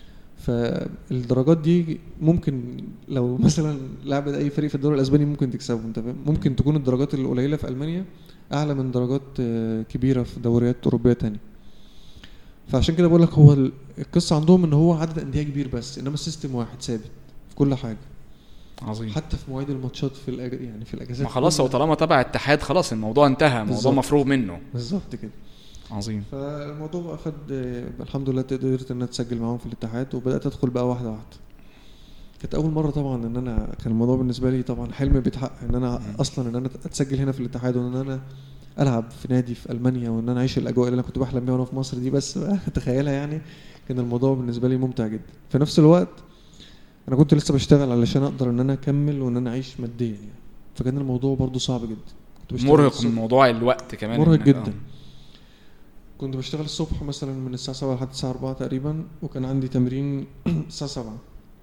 فالدرجات دي ممكن لو مثلا لعبت اي فريق في الدوري الاسباني ممكن تكسبه انت فاهم ممكن تكون الدرجات القليله في المانيا اعلى من درجات آه، كبيره في دوريات اوروبيه تانية فعشان كده بقول لك هو ال- القصه عندهم ان هو عدد انديه كبير بس انما السيستم واحد ثابت في كل حاجه عظيم حتى في مواعيد الماتشات في الأج... يعني في الاجازات ما خلاص هو كلها. طالما تبع اتحاد خلاص الموضوع انتهى الموضوع بالظبط. مفروغ منه بالظبط كده عظيم فالموضوع بقى خد الحمد لله قدرت ان انا اتسجل معاهم في الاتحاد وبدات ادخل بقى واحده واحده كانت اول مره طبعا ان انا كان الموضوع بالنسبه لي طبعا حلم بيتحقق ان انا مم. اصلا ان انا اتسجل هنا في الاتحاد وان انا العب في نادي في المانيا وان انا اعيش الاجواء اللي انا كنت بحلم بيها وانا في مصر دي بس تخيلها يعني كان الموضوع بالنسبه لي ممتع جدا في نفس الوقت انا كنت لسه بشتغل علشان اقدر ان انا اكمل وان انا اعيش ماديا يعني فكان الموضوع برضو صعب جدا كنت بشتغل مرهق الصبح- من موضوع الوقت كمان مرهق إنك- جدا آه. كنت بشتغل الصبح مثلا من الساعة 7 لحد الساعة 4 تقريبا وكان عندي تمرين الساعة 7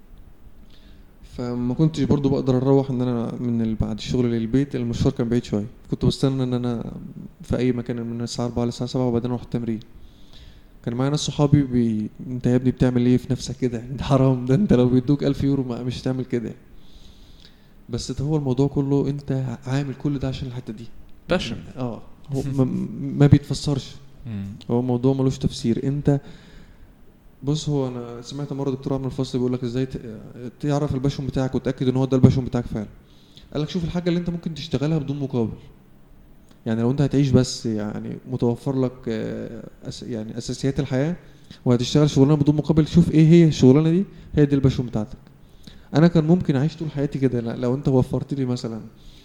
فما كنتش برضو بقدر اروح ان انا من ال- بعد الشغل للبيت المشوار كان بعيد شوية كنت بستنى ان انا في اي مكان من الساعة 4 للساعة 7 وبعدين اروح التمرين كان معايا ناس صحابي بي... انت يا ابني بتعمل ايه في نفسك كده انت حرام ده انت لو بيدوك 1000 يورو ما مش هتعمل كده بس ده هو الموضوع كله انت عامل كل ده عشان الحتة دي باشن اه هو ما, ما بيتفسرش مم. هو الموضوع ملوش تفسير انت بص هو انا سمعت مره دكتور عمرو الفصل بيقول لك ازاي ت- تعرف الباشون بتاعك وتاكد ان هو ده الباشون بتاعك فعلا قال لك شوف الحاجه اللي انت ممكن تشتغلها بدون مقابل يعني لو انت هتعيش بس يعني متوفر لك آه، أس يعني اساسيات الحياه وهتشتغل شغلانه بدون مقابل شوف ايه هي الشغلانه دي هي دي الباشون بتاعتك انا كان ممكن اعيش طول حياتي كده لا- لو انت وفرت لي مثلا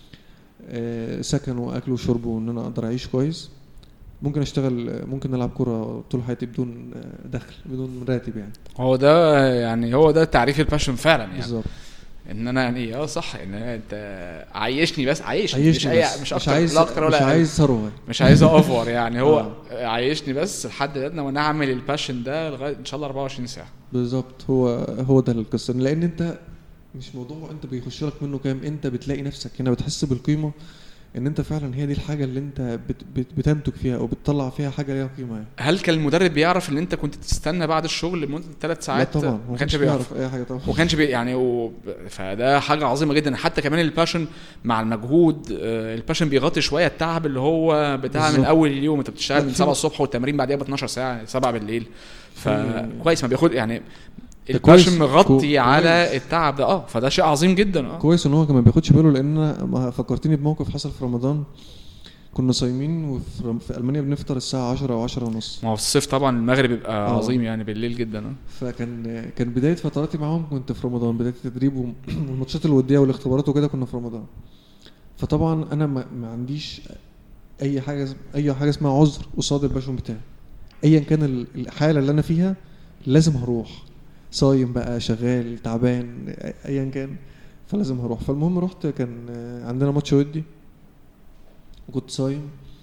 آه، سكن واكل وشرب وان انا اقدر اعيش كويس ممكن اشتغل ممكن العب كرة طول حياتي بدون آه، دخل بدون راتب يعني هو ده يعني هو ده تعريف الباشن فعلا يعني بالظبط ان انا يعني ايه اه صح ان أنا انت عايشني بس عايشني, عايشني مش بس أي مش مش اكتر عايز لا اكتر ولا مش أقل. عايز ثروة مش عايز اوفر يعني هو آه. عايشني بس لحد ادنى وانا اعمل الباشن ده لغايه ان شاء الله 24 ساعه بالظبط هو هو ده القصة لان انت مش موضوع انت بيخش لك منه كام انت بتلاقي نفسك هنا بتحس بالقيمة ان انت فعلا هي دي الحاجة اللي انت بت بت بتنتج فيها او بتطلع فيها حاجة ليها قيمة يعني هل كان المدرب بيعرف ان انت كنت تستنى بعد الشغل لمده ثلاث لا ساعات طبعا ما كانش بيعرف اي حاجة طبعا وما كانش بي يعني و... فده حاجه عظيمه جدا حتى كمان الباشن مع المجهود آه، الباشن بيغطي شويه التعب اللي هو بتاع من بالظبط. اول اليوم انت بتشتغل لا، من في- 7 الصبح والتمرين بعديها ب 12 ساعه 7 بالليل في- فكويس ما بياخد يعني ده الباشن كويس. مغطي كو- على كويس. التعب ده اه فده شيء عظيم جدا اه كويس ان هو كمان ما بياخدش باله لان انا ما فكرتني بموقف حصل في رمضان كنا صايمين وفي رم- في المانيا بنفطر الساعه 10 او 10 ونص ما هو في الصيف طبعا المغرب بيبقى آه. عظيم يعني بالليل جدا اه فكان كان بدايه فتراتي معاهم كنت في رمضان بدايه التدريب وم- والماتشات الوديه والاختبارات وكده كنا في رمضان فطبعا انا ما, ما عنديش اي حاجه اي حاجه اسمها عذر قصاد الباشون بتاعي ايا كان ال- الحاله اللي انا فيها لازم هروح صايم بقى شغال تعبان ايا كان فلازم هروح فالمهم رحت كان عندنا ماتش ودي وكنت صايم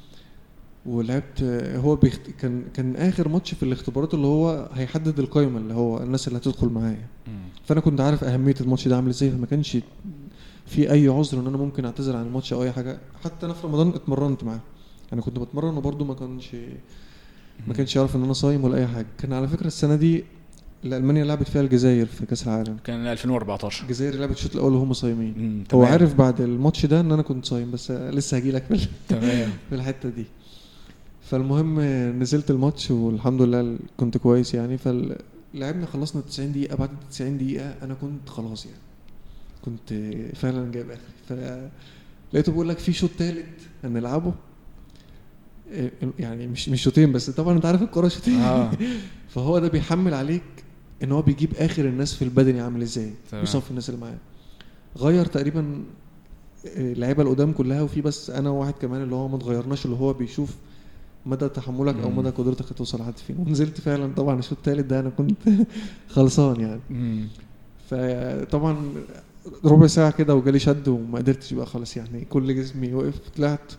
ولعبت هو بيخت... كان كان اخر ماتش في الاختبارات اللي هو هيحدد القائمه اللي هو الناس اللي هتدخل معايا فانا كنت عارف اهميه الماتش ده عامل ازاي فما كانش في اي عذر ان انا ممكن اعتذر عن الماتش او اي حاجه حتى انا في رمضان اتمرنت معاه انا كنت بتمرن وبرده ما كانش ما كانش يعرف ان انا صايم ولا اي حاجه كان على فكره السنه دي اللي المانيا لعبت فيها الجزائر في كاس العالم كان 2014 الجزائر لعبت الشوط الاول وهم صايمين مم، هو تمام. عارف بعد الماتش ده ان انا كنت صايم بس لسه هجي لك في ال- تمام في الحته دي فالمهم نزلت الماتش والحمد لله كنت كويس يعني فلعبنا خلصنا 90 دقيقه بعد 90 دقيقه انا كنت خلاص يعني كنت فعلا جايب اخري فلقيته بيقول لك في شوط ثالث هنلعبه إيه، يعني مش مش شوطين بس طبعا انت عارف الكوره شوطين اه فهو ده بيحمل عليك ان هو بيجيب اخر الناس في البدني عامل ازاي تمام. ويصفي الناس اللي معاه غير تقريبا اللعيبه القدام كلها وفي بس انا وواحد كمان اللي هو ما اتغيرناش اللي هو بيشوف مدى تحملك او مم. مدى قدرتك توصل لحد فين ونزلت فعلا طبعا الشوط الثالث ده انا كنت خلصان يعني مم. فطبعا ربع ساعه كده وجالي شد وما قدرتش بقى خالص يعني كل جسمي وقف طلعت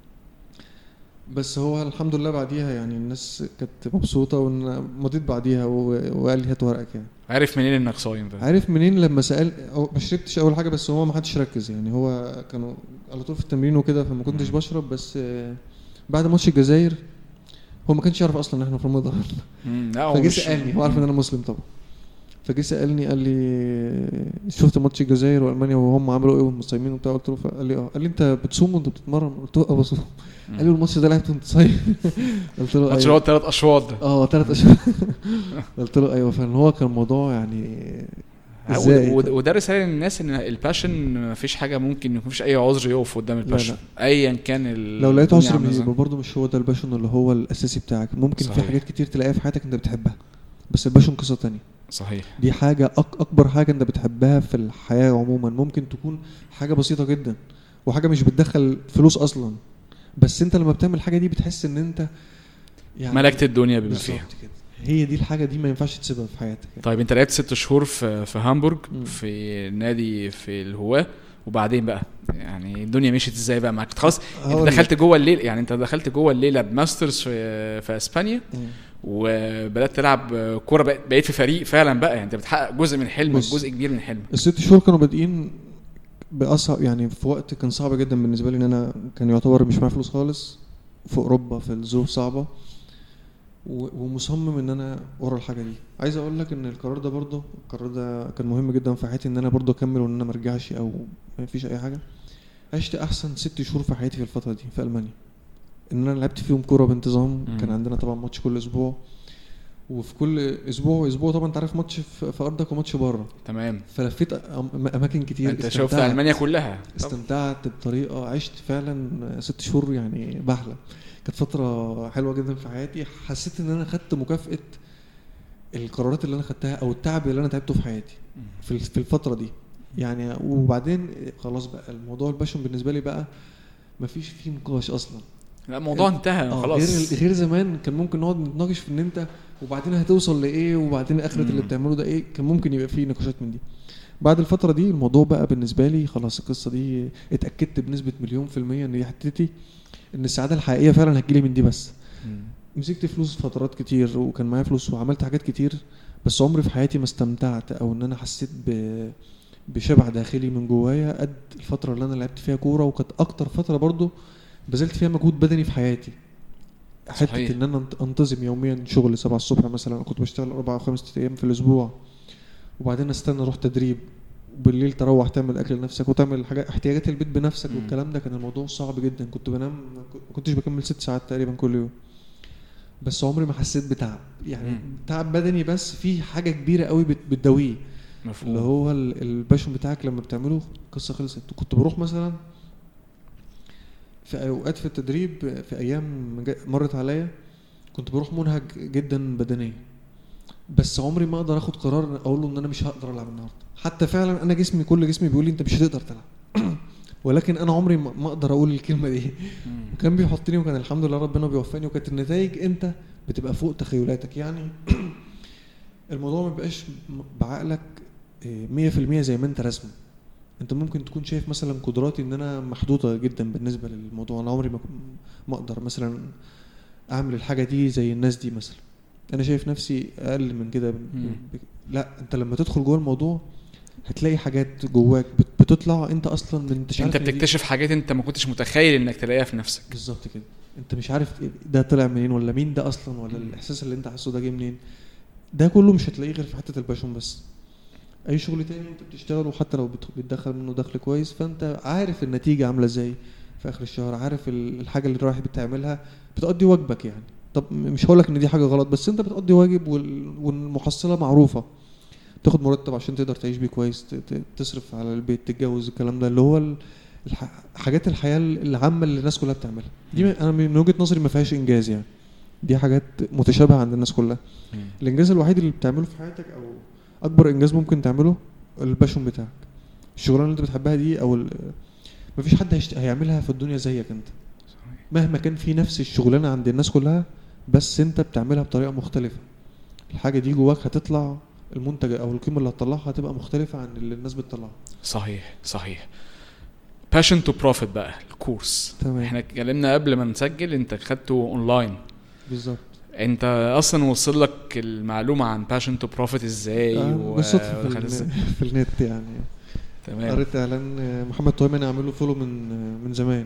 بس هو الحمد لله بعديها يعني الناس كانت مبسوطه وان مضيت بعديها و- وقال لي هات ورقك يعني عارف منين انك صايم بقى عارف منين لما سال أو ما شربتش اول حاجه بس هو ما حدش ركز يعني هو كانوا على طول في التمرين وكده فما كنتش مم. بشرب بس آه، بعد ماتش الجزائر هو ما كانش يعرف اصلا ان احنا في رمضان مم، لا هو فجه مش- سالني هو عارف ان انا مسلم طبعا فجه سالني قال لي شفت ماتش الجزائر والمانيا وهم عملوا ايه وهم صايمين وبتاع قلت له ف- قال لي اه قال لي انت بتصوم وانت بتتمرن قلت له اه بصوم قال لي الماتش ده لعبته وانت صايم قلت له ماتش ايوه هو ثلاث اشواط ده اه ثلاث اشهر قلت له ايوه فعلا هو كان الموضوع يعني ازاي ود- وده رساله للناس ان الباشن مفيش حاجه ممكن مفيش اي عذر يقف قدام لا. الباشن ايا كان ال- لو لقيت الدنيا عذر عاملة يبقى إزاي. برضه مش هو ده الباشون اللي هو الاساسي بتاعك ممكن في صحيح. حاجات كتير تلاقيها في حياتك انت بتحبها بس الباشون قصه تانية صحيح دي حاجه أك اكبر حاجه انت بتحبها في الحياه عموما ممكن تكون حاجه بسيطه جدا وحاجه مش بتدخل فلوس اصلا بس انت لما بتعمل الحاجه دي بتحس ان انت يعني ملكت الدنيا بما بالظبط فيها كده هي دي الحاجه دي ما ينفعش تسيبها في حياتك يعني. طيب انت لعبت ست شهور في في هامبورج مم. في نادي في الهواه وبعدين بقى يعني الدنيا مشيت ازاي بقى معاك كنت خلاص انت هقول لك. دخلت جوه الليل يعني انت دخلت جوه الليله بماسترز في في اسبانيا مم. وبدات تلعب كوره بقيت بقيت في فريق فعلا بقى يعني انت بتحقق جزء من حلمك بص. جزء كبير من حلمك الست شهور كانوا بادئين باصعب يعني في وقت كان صعب جدا بالنسبه لي ان انا كان يعتبر مش معايا فلوس خالص في اوروبا في الظروف صعبه و- ومصمم ان انا ورا الحاجه دي عايز اقول لك ان القرار ده برضه القرار ده كان مهم جدا في حياتي ان انا برضه اكمل وان انا ما ارجعش او ما فيش اي حاجه عشت احسن ست شهور في حياتي في الفتره دي في المانيا ان انا لعبت فيهم كوره بانتظام مم. كان عندنا طبعا ماتش كل اسبوع وفي كل اسبوع واسبوع طبعا انت عارف ماتش في في ارضك وماتش بره تمام فلفيت أم- اماكن كتير انت شفت استمتعت. المانيا كلها طب. استمتعت بطريقه عشت فعلا ست شهور يعني بحلم كانت فتره حلوه جدا في حياتي حسيت ان انا خدت مكافاه القرارات اللي انا خدتها او التعب اللي انا تعبته في حياتي في ال- في الفتره دي يعني وبعدين خلاص بقى الموضوع الباشون بالنسبه لي بقى مفيش فيه نقاش اصلا لا الموضوع انتهى آه، خلاص غير غير زمان كان ممكن نقعد نتناقش في ان انت وبعدين هتوصل لايه وبعدين اخره مم. اللي بتعمله ده ايه كان ممكن يبقى فيه نقاشات من دي بعد الفتره دي الموضوع بقى بالنسبه لي خلاص القصه دي اتاكدت بنسبه مليون في الميه ان دي حتتي ان السعاده الحقيقيه فعلا هتجيلي من دي بس مم. مسكت فلوس فترات كتير وكان معايا فلوس وعملت حاجات كتير بس عمري في حياتي ما استمتعت او ان انا حسيت ب بشبع داخلي من جوايا قد الفتره اللي انا لعبت فيها كوره وكانت اكتر فتره برضو بذلت فيها مجهود بدني في حياتي حته صحيح. ان انا أنت- انتظم يوميا شغل سبعة الصبح مثلا كنت بشتغل اربع او خمس ايام في الاسبوع وبعدين استنى اروح تدريب وبالليل تروح تعمل اكل لنفسك وتعمل حاجات احتياجات البيت بنفسك مم. والكلام ده كان الموضوع صعب جدا كنت بنام ما كنتش بكمل ست ساعات تقريبا كل يوم بس عمري ما حسيت بتعب يعني مم. تعب بدني بس في حاجه كبيره قوي بت- بتداويه مفهوم اللي هو ال- الباشون بتاعك لما بتعمله قصه خلصت كنت بروح مثلا في اوقات في التدريب في ايام جا- مرت عليا كنت بروح منهك جدا بدنيا بس عمري ما اقدر اخد قرار اقول له ان انا مش هقدر العب النهارده حتى فعلا انا جسمي كل جسمي بيقول لي انت مش هتقدر تلعب ولكن انا عمري ما ما اقدر اقول الكلمه دي مم. وكان بيحطني وكان الحمد لله ربنا بيوفقني وكانت النتائج انت بتبقى فوق تخيلاتك يعني الموضوع ما بيبقاش م- بعقلك إيه، 100% زي ما انت رسمه انت ممكن تكون شايف مثلا قدراتي ان انا محدوده جدا بالنسبه للموضوع انا عمري ما كن- ما اقدر مثلا اعمل الحاجه دي زي الناس دي مثلا انا شايف نفسي اقل من كده ب- مم. ب- لا انت لما تدخل جوه الموضوع هتلاقي حاجات جواك بت- بتطلع انت اصلا من انت مش انت عارف إن دي- بتكتشف حاجات انت ما كنتش متخيل انك تلاقيها في نفسك بالظبط كده انت مش عارف ده طلع منين ولا مين ده اصلا ولا مم. الاحساس اللي انت حاسه ده جه منين ده كله مش هتلاقيه غير في حته الباشون بس اي شغل تاني انت بتشتغله حتى لو بت- بتدخل منه دخل كويس فانت عارف النتيجه عامله ازاي في اخر الشهر عارف ال- الحاجه اللي رايح بتعملها بتقضي واجبك يعني طب م- مش هقول لك ان دي حاجه غلط بس انت بتقضي واجب وال- والمحصله معروفه تاخد مرتب عشان تقدر تعيش بيه كويس ت- ت- تصرف على البيت تتجوز الكلام ده اللي هو ال- الح- حاجات الحياه العامه اللي الناس كلها بتعملها دي م- انا من وجهه نظري ما فيهاش انجاز يعني دي حاجات متشابهه عند الناس كلها الانجاز الوحيد اللي بتعمله في حياتك او اكبر انجاز ممكن تعمله الباشون بتاعك الشغلانه اللي انت بتحبها دي او ال- مفيش حد هيشت... هيعملها في الدنيا زيك انت مهما كان في نفس الشغلانه عند الناس كلها بس انت بتعملها بطريقه مختلفه الحاجه دي جواك هتطلع المنتج او القيمه اللي هتطلعها هتبقى مختلفه عن اللي الناس بتطلعها صحيح صحيح باشن تو بروفيت بقى الكورس تمام. احنا اتكلمنا قبل ما نسجل انت خدته اونلاين بالظبط انت اصلا وصل لك المعلومه عن باشن تو بروفيت ازاي آه، و- بالصدفه في, وخد ازاي ال- في النت يعني تمام قريت اعلان آه، محمد طهيماني عامل له فولو من آه، من زمان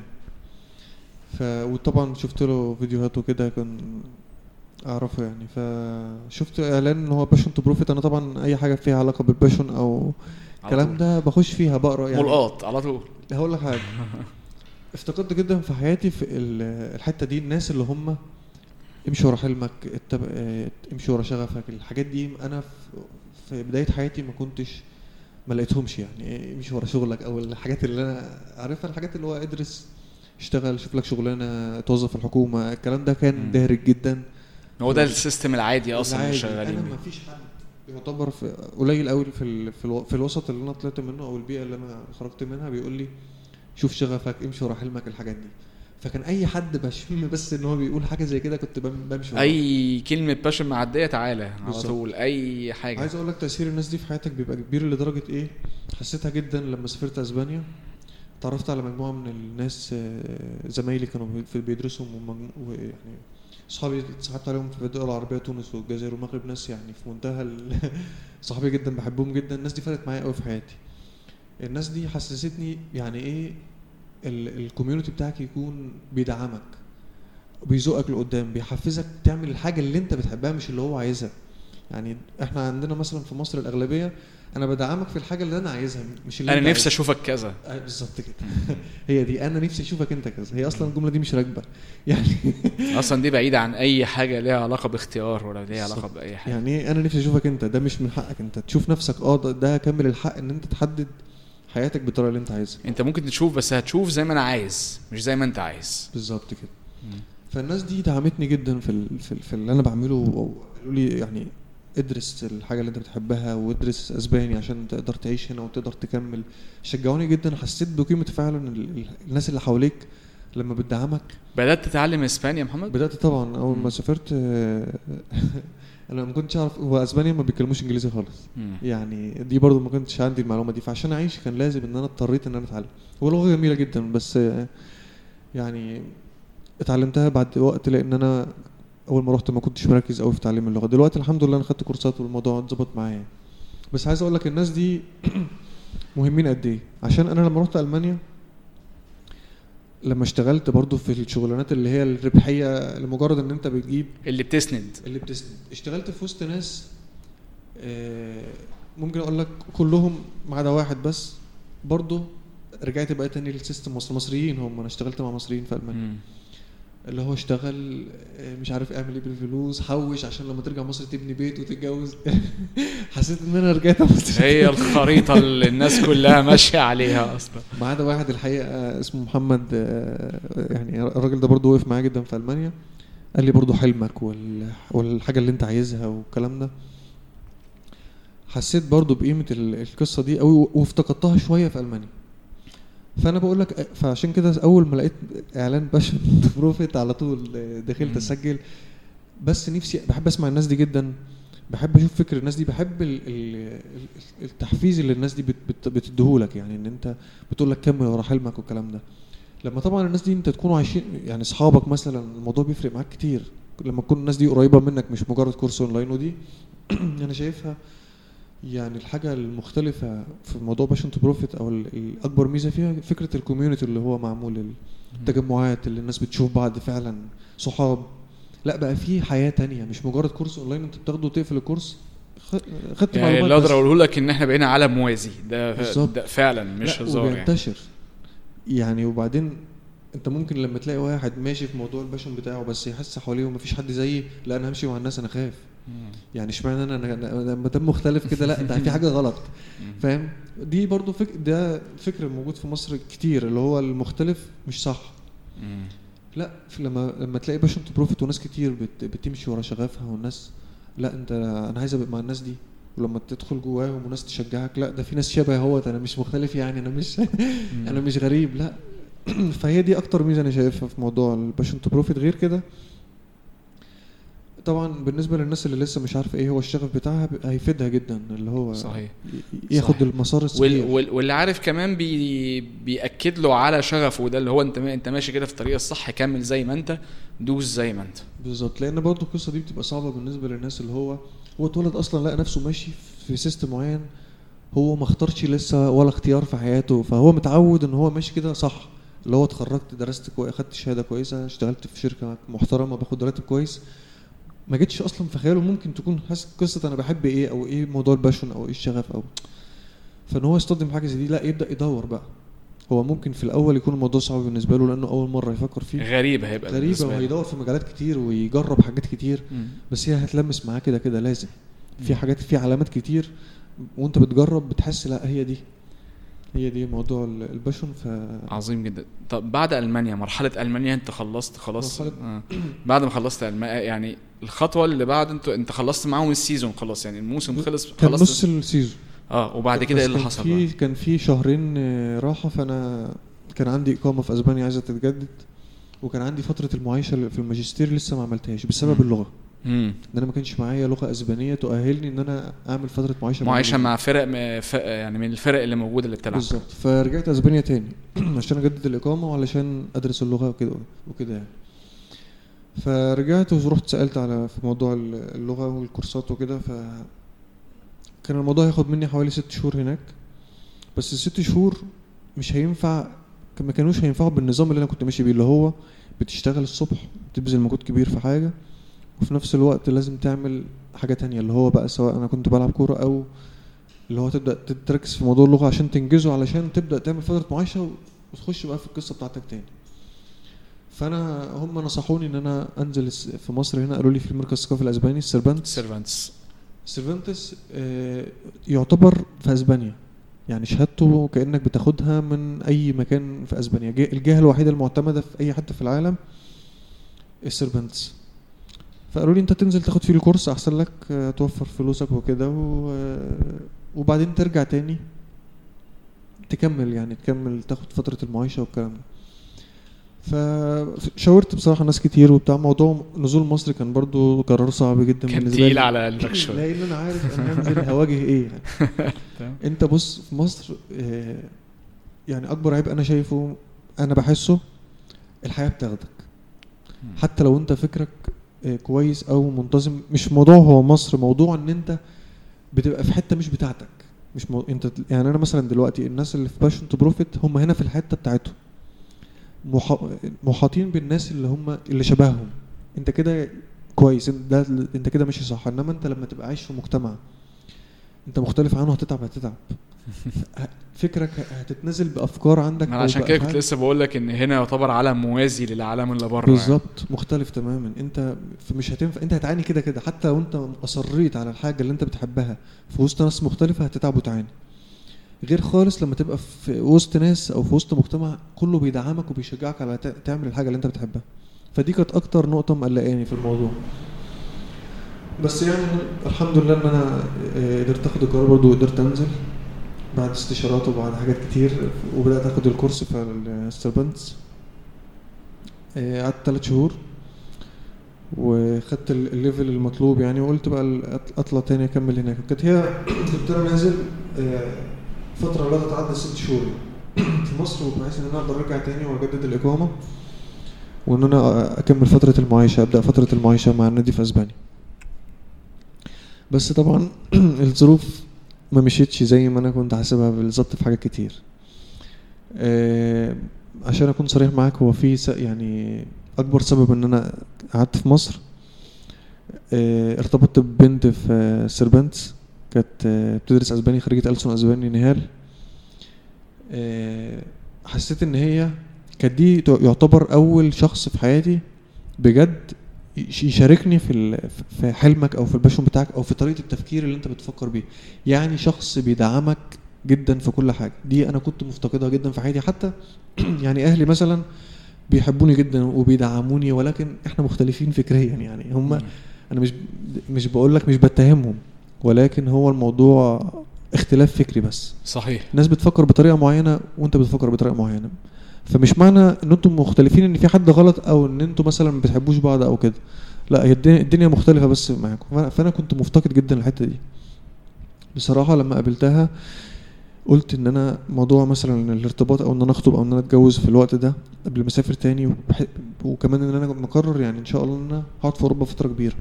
ف وطبعا شفت له فيديوهات وكده كان اعرفه يعني فشفت اعلان ان هو باشون تو بروفيت انا طبعا اي حاجه فيها علاقه بالباشون او على الكلام طول. ده بخش فيها بقرا يعني ملقاط على طول هقول لك حاجه افتقدت جدا في حياتي في ال- الحته دي الناس اللي هم امشي ورا حلمك اتبع اه، امشي ورا شغفك الحاجات دي انا في- في بدايه حياتي ما كنتش ما لقيتهمش يعني امشي ورا شغلك او الحاجات اللي انا عارفها الحاجات اللي هو ادرس اشتغل شوف لك شغلانه توظف في الحكومه الكلام ده كان مم. دارج جدا هو ده السيستم العادي اصلا اللي العادي. شغالين انا بيه ما فيش حد يعتبر في قليل قوي في ال... في, الو... في الوسط اللي انا طلعت منه او البيئه اللي انا خرجت منها بيقول لي شوف شغفك امشي ورا حلمك الحاجات دي فكان اي حد بشم بس ان هو بيقول حاجه زي كده كنت بم- بمشي وراه. اي كلمه باشن معديه تعالى على بالظبط. طول اي حاجه عايز اقول لك تاثير الناس دي في حياتك بيبقى كبير لدرجه ايه حسيتها جدا لما سافرت اسبانيا تعرفت على مجموعه من الناس آه، زمايلي كانوا بي- في- بيدرسوا ومج- ويعني صحابي اتصاحبت عليهم في الدول العربيه تونس والجزائر والمغرب ناس يعني في منتهى ال- صحابي جدا بحبهم جدا الناس دي فرقت معايا قوي في حياتي الناس دي حسستني يعني ايه الكوميونتي بتاعك يكون بيدعمك بيزقك لقدام بيحفزك تعمل الحاجه اللي انت بتحبها مش اللي هو عايزها يعني احنا عندنا مثلا في مصر الاغلبيه انا بدعمك في الحاجه اللي انا عايزها مش اللي انا انت نفسي عايزها. اشوفك كذا آه، بالظبط كده هي دي انا نفسي اشوفك انت كذا هي اصلا الجمله دي مش راكبه يعني اصلا دي بعيده عن اي حاجه ليها علاقه باختيار ولا ليها علاقه بالظبط. باي حاجه يعني ايه انا نفسي اشوفك انت ده مش من حقك انت تشوف نفسك اه ده, ده كامل الحق ان انت تحدد حياتك بالطريقه اللي انت عايزها انت ممكن تشوف بس هتشوف زي ما انا عايز مش زي ما انت عايز بالظبط كده فالناس دي دعمتني جدا في ال... في, ال... في اللي انا بعمله وقالوا لي يعني ادرس الحاجه اللي انت بتحبها وادرس اسباني عشان تقدر تعيش هنا وتقدر تكمل شجعوني جدا حسيت بقيمه فعلا ال... ال- الناس اللي حواليك لما بتدعمك بدات تتعلم اسباني يا محمد بدات طبعا اول مم. ما سافرت آه، انا ما كنتش اعرف هو اسبانيا ما بيتكلموش انجليزي خالص مم. يعني دي برضو ما كنتش عندي المعلومه دي فعشان اعيش كان لازم ان انا اضطريت ان انا اتعلم هو لغه جميله جدا بس آه، يعني اتعلمتها بعد وقت لان انا اول ما رحت ما كنتش مركز قوي في تعليم اللغه دلوقتي الحمد لله انا خدت كورسات والموضوع اتظبط معايا بس عايز اقول لك الناس دي مهمين قد ايه عشان انا لما رحت المانيا لما اشتغلت برضو في الشغلانات اللي هي الربحيه لمجرد ان انت بتجيب اللي بتسند اللي بتسند اشتغلت في وسط ناس آه، ممكن اقول لك كلهم ما عدا واحد بس برضه رجعت بقى تاني للسيستم مصر مصريين هم انا اشتغلت مع مصريين في المانيا مم. اللي هو اشتغل آه، مش عارف اعمل ايه بالفلوس حوش عشان لما ترجع مصر تبني بيت وتتجوز حسيت ان انا رجعت مصر هي الخريطه اللي الناس كلها ماشيه عليها اصلا ما عدا واحد الحقيقه اسمه محمد آه، يعني الراجل ده برضه وقف معايا جدا في المانيا قال لي برضه حلمك وال- والحاجه اللي انت عايزها والكلام ده حسيت برضه بقيمه ال- القصه دي قوي وافتقدتها شويه في المانيا فانا بقول لك فعشان كده اول ما لقيت اعلان باشن بروفيت على طول دخلت مم. اسجل بس نفسي بحب اسمع الناس دي جدا بحب اشوف فكر الناس دي بحب ال- ال- ال- التحفيز اللي الناس دي بت- بت- بتديهولك يعني ان انت بتقول لك كمل ورا حلمك والكلام ده لما طبعا الناس دي انت تكونوا عايشين يعني اصحابك مثلا الموضوع بيفرق معاك كتير لما تكون الناس دي قريبه منك مش مجرد كورس اونلاين ودي انا شايفها يعني الحاجه المختلفه في موضوع باشن تو بروفيت او ال- الاكبر ميزه فيها فكره الكوميونتي اللي هو معمول التجمعات اللي الناس بتشوف بعض فعلا صحاب لا بقى في حياه تانية مش مجرد كورس اونلاين انت بتاخده وتقفل الكورس خ- خدت يعني معلومات اللي اقدر بس. اقوله لك ان احنا بقينا عالم موازي ده بالظبط. ده فعلا مش لا، هزار يعني وبينتشر يعني وبعدين انت ممكن لما تلاقي واحد ماشي في موضوع الباشن بتاعه بس يحس حواليه ومفيش حد زيي لا انا همشي مع الناس انا خايف مم. يعني اشمعنى انا انا أنا لما دام مختلف كده لا ده في حاجه غلط مم. فاهم دي برضو فك ده فكر موجود في مصر كتير اللي هو المختلف مش صح مم. لا في لما لما تلاقي باشن تو بروفيت وناس كتير بت بتمشي ورا شغفها والناس لا انت انا عايز ابقى مع الناس دي ولما تدخل جواهم وناس تشجعك لا ده في ناس شبه اهوت انا مش مختلف يعني انا مش انا مش غريب لا فهي دي اكتر ميزه انا شايفها في موضوع الباشن تو بروفيت غير كده طبعا بالنسبه للناس اللي لسه مش عارفه ايه هو الشغف بتاعها بيبقى هيفيدها جدا اللي هو صحيح ي- ياخد صحيح. المسار وال الصحيح وال واللي عارف كمان بي بياكد له على شغفه ده اللي هو انت ما انت ماشي كده في الطريق الصح كمل زي ما انت دوس زي ما انت بالظبط لان برضه القصه دي بتبقى صعبه بالنسبه للناس اللي هو هو اتولد اصلا لقى نفسه ماشي في سيستم معين هو ما اختارش لسه ولا اختيار في حياته فهو متعود ان هو ماشي كده صح اللي هو اتخرجت درست كويس اخدت شهاده كويسه اشتغلت في شركه محترمه باخد راتب كويس ما جتش اصلا في خياله ممكن تكون حاسس قصه انا بحب ايه او ايه موضوع الباشون او ايه الشغف او فان هو يصطدم بحاجه زي دي لا يبدا يدور بقى هو ممكن في الاول يكون الموضوع صعب بالنسبه له لانه اول مره يفكر فيه غريب هيبقى غريبه بالنسبة له. وهيدور في مجالات كتير ويجرب حاجات كتير مم. بس هي هتلمس معاه كده كده لازم في مم. حاجات في علامات كتير وانت بتجرب بتحس لا هي دي هي دي موضوع ال- الباشون ف عظيم جدا طب بعد المانيا مرحله المانيا انت خلصت خلاص مرحلة- آه. بعد ما خلصت المانيا يعني الخطوه اللي بعد انت انت خلصت معاهم السيزون خلاص يعني الموسم خلص كان خلص نص السيزون اه وبعد كده ايه بس اللي كان حصل في بقى؟ كان في شهرين آه، راحه فانا كان عندي اقامه في اسبانيا عايزه تتجدد وكان عندي فتره المعايشه في الماجستير لسه ما عملتهاش بسبب مم. اللغه مم. ان انا ما كانش معايا لغه اسبانيه تؤهلني ان انا اعمل فتره معايشه معايشه مع مع فرق م- ف- يعني من الفرق اللي موجوده اللي بتلعب بالظبط فرجعت اسبانيا تاني عشان اجدد الاقامه وعلشان ادرس اللغه وكده وكده يعني فرجعت ورحت سالت على في موضوع اللغه والكورسات وكده ف كان الموضوع هياخد مني حوالي ست شهور هناك بس الست شهور مش هينفع ما كانوش هينفعوا بالنظام اللي انا كنت ماشي بيه اللي هو بتشتغل الصبح بتبذل مجهود كبير في حاجه وفي نفس الوقت لازم تعمل حاجه تانية اللي هو بقى سواء انا كنت بلعب كوره او اللي هو تبدا تركز في موضوع اللغه عشان تنجزه علشان تبدا تعمل فتره معايشه وتخش بقى في القصه بتاعتك تاني فانا هم نصحوني ان انا انزل الس- في مصر هنا قالوا لي في المركز الثقافي الاسباني السيرفانت سيرفنتس سيرفانتس آه، يعتبر في اسبانيا يعني شهادته كانك بتاخدها من اي مكان في اسبانيا جه- الجهه الوحيده المعتمده في اي حته في العالم السيرفانتس فقالوا لي انت تنزل تاخد فيه الكورس احسن لك آه، توفر فلوسك وكده و... آه، وبعدين ترجع تاني تكمل يعني تكمل تاخد فتره المعايشه والكلام ده فشاورت بصراحه ناس كتير وبتاع موضوع نزول مصر كان برضو قرار صعب جدا كان بالنسبه تقيل لي على قلبك شويه لان انا عارف انا هنزل هواجه ايه يعني. تمام. انت بص في مصر آه، يعني اكبر عيب انا شايفه انا بحسه الحياه بتاخدك حتى لو انت فكرك آه، كويس او منتظم مش موضوع هو مصر موضوع ان انت بتبقى في حته مش بتاعتك مش مو... انت يعني انا مثلا دلوقتي الناس اللي في باشن تو بروفيت هم هنا في الحته بتاعتهم مح... محاطين بالناس اللي هم اللي شبههم انت كده كويس انت ده انت كده ماشي صح انما انت لما تبقى عايش في مجتمع انت مختلف عنه هتتعب هتتعب فكرك هتتنزل بافكار عندك انا أو عشان كده كنت بأفعال. لسه بقول لك ان هنا يعتبر عالم موازي للعالم اللي بره بالظبط مختلف تماما انت مش هتنفع انت هتعاني كده كده حتى لو انت اصريت على الحاجه اللي انت بتحبها في وسط ناس مختلفه هتتعب وتعاني غير خالص لما تبقى في وسط ناس او في وسط مجتمع كله بيدعمك وبيشجعك على ت- تعمل الحاجه اللي انت بتحبها فدي كانت اكتر نقطه مقلقاني في الموضوع بس يعني الحمد لله ان انا آه، قدرت اخد القرار برضه وقدرت انزل بعد استشارات وبعد حاجات كتير وبدات اخد الكورس في السيربنتس آه، قعدت ثلاث شهور وخدت ال- الليفل المطلوب يعني وقلت بقى ال- أط- اطلع تاني اكمل هناك كانت هي كنت انا نازل آه، فتره لا تتعدى ست شهور في مصر وبحيث ان انا اقدر ارجع تاني واجدد الاقامه وان انا اكمل فتره المعايشه ابدا فتره المعايشه مع النادي في اسبانيا بس طبعا الظروف ما مشيتش زي ما انا كنت حاسبها بالظبط في حاجات كتير آه، عشان اكون صريح معاك هو في س- يعني اكبر سبب ان انا قعدت في مصر آه، ارتبطت ببنت في آه، سيربنتس كانت آه، بتدرس اسباني خريجة ألسن اسباني نهال آه، حسيت ان هي كانت دي تع- يعتبر اول شخص في حياتي بجد يش- يشاركني في ال- في حلمك او في الباشون بتاعك او في طريقه التفكير اللي انت بتفكر بيه يعني شخص بيدعمك جدا في كل حاجه دي انا كنت مفتقدها جدا في حياتي حتى يعني اهلي مثلا بيحبوني جدا وبيدعموني ولكن احنا مختلفين فكريا يعني هم انا مش مش بقول لك مش بتهمهم ولكن هو الموضوع اختلاف فكري بس صحيح الناس بتفكر بطريقه معينه وانت بتفكر بطريقه معينه فمش معنى ان انتم مختلفين ان في حد غلط او ان انتم مثلا ما بتحبوش بعض او كده لا هي الدنيا, الدنيا مختلفه بس معاكم فأنا- فانا كنت مفتقد جدا الحته دي بصراحه لما قابلتها قلت ان انا موضوع مثلا الارتباط او ان انا اخطب او ان انا اتجوز في الوقت ده قبل ما اسافر تاني وبح- وكمان ان انا مقرر يعني ان شاء الله ان انا هقعد في اوروبا فتره كبيره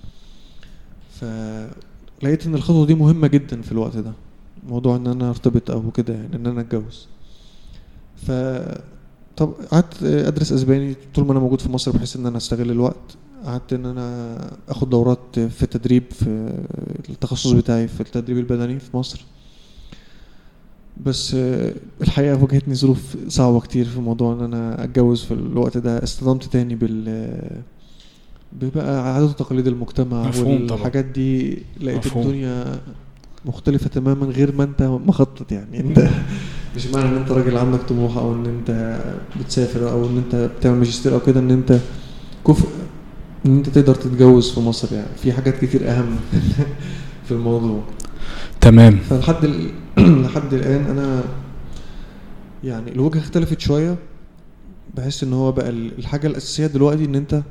فلقيت ان الخطوه دي مهمه جدا في الوقت ده موضوع ان انا ارتبط او كده يعني ان انا اتجوز ف طب قعدت ادرس اسباني طول ما انا موجود في مصر بحيث ان انا استغل الوقت قعدت ان انا اخد دورات في التدريب في التخصص بتاعي في التدريب البدني في مصر بس آه، الحقيقه واجهتني ظروف صعبه كتير في موضوع ان انا اتجوز في الوقت ده اصطدمت تاني بال بقى عادات وتقاليد المجتمع مفهوم طبعا. والحاجات دي لقيت مفهوم. الدنيا مختلفة تماما غير ما انت مخطط يعني انت مش معنى ان انت راجل عندك طموح او ان انت بتسافر او ان انت بتعمل ماجستير او كده ان انت كفء ان انت تقدر تتجوز في مصر يعني في حاجات كتير اهم في الموضوع تمام فلحد ال... لحد الان انا يعني الوجهه اختلفت شويه بحس ان هو بقى ال- الحاجه الاساسيه دلوقتي ان انت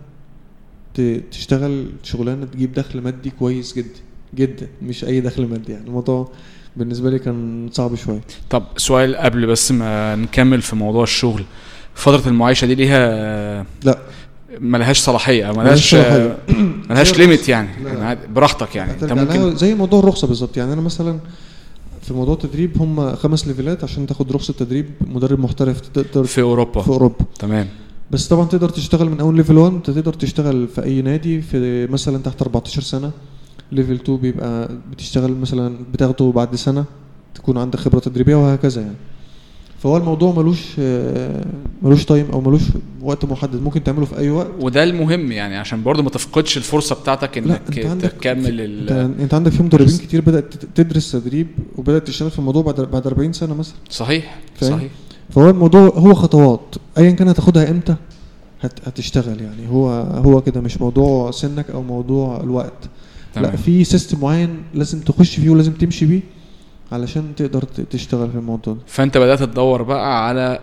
ت- تشتغل شغلانه تجيب دخل مادي كويس جدا جدا مش اي دخل مادي يعني الموضوع بالنسبه لي كان صعب شويه طب سؤال قبل بس ما نكمل في موضوع الشغل فترة المعيشة دي ليها لا ملهاش صلاحية أو ملهاش ملهاش صلاحية. ملهاش زي ليميت يعني لا. يعني عادي، براحتك يعني انت هترجع لها ممكن زي موضوع الرخصه بالظبط يعني انا مثلا في موضوع التدريب هم خمس ليفلات عشان تاخد رخصه تدريب مدرب محترف تقدر في اوروبا في اوروبا تمام بس طبعا تقدر تشتغل من اول ليفل 1 انت تقدر تشتغل في اي نادي في مثلا تحت 14 سنه ليفل 2 بيبقى بتشتغل مثلا بتاخده بعد سنه تكون عندك خبره تدريبيه وهكذا يعني فهو الموضوع ملوش آه، ملوش تايم او ملوش وقت محدد ممكن تعمله في اي وقت وده المهم يعني عشان برضو ما تفقدش الفرصة بتاعتك لا انك انت عندك تكمل انت, ال... انت عندك في مدربين كتير بدات تت- تدرس تدريب وبدات تشتغل في الموضوع بعد بعد 40 سنه مثلا صحيح فاهم؟ صحيح فهو الموضوع هو خطوات ايا كان هتاخدها امتى هت هتشتغل يعني هو هو كده مش موضوع سنك او موضوع الوقت لا تمام في سيستم معين لازم تخش فيه ولازم تمشي بيه علشان تقدر ت- تشتغل في الموضوع ده فانت بدأت تدور بقى على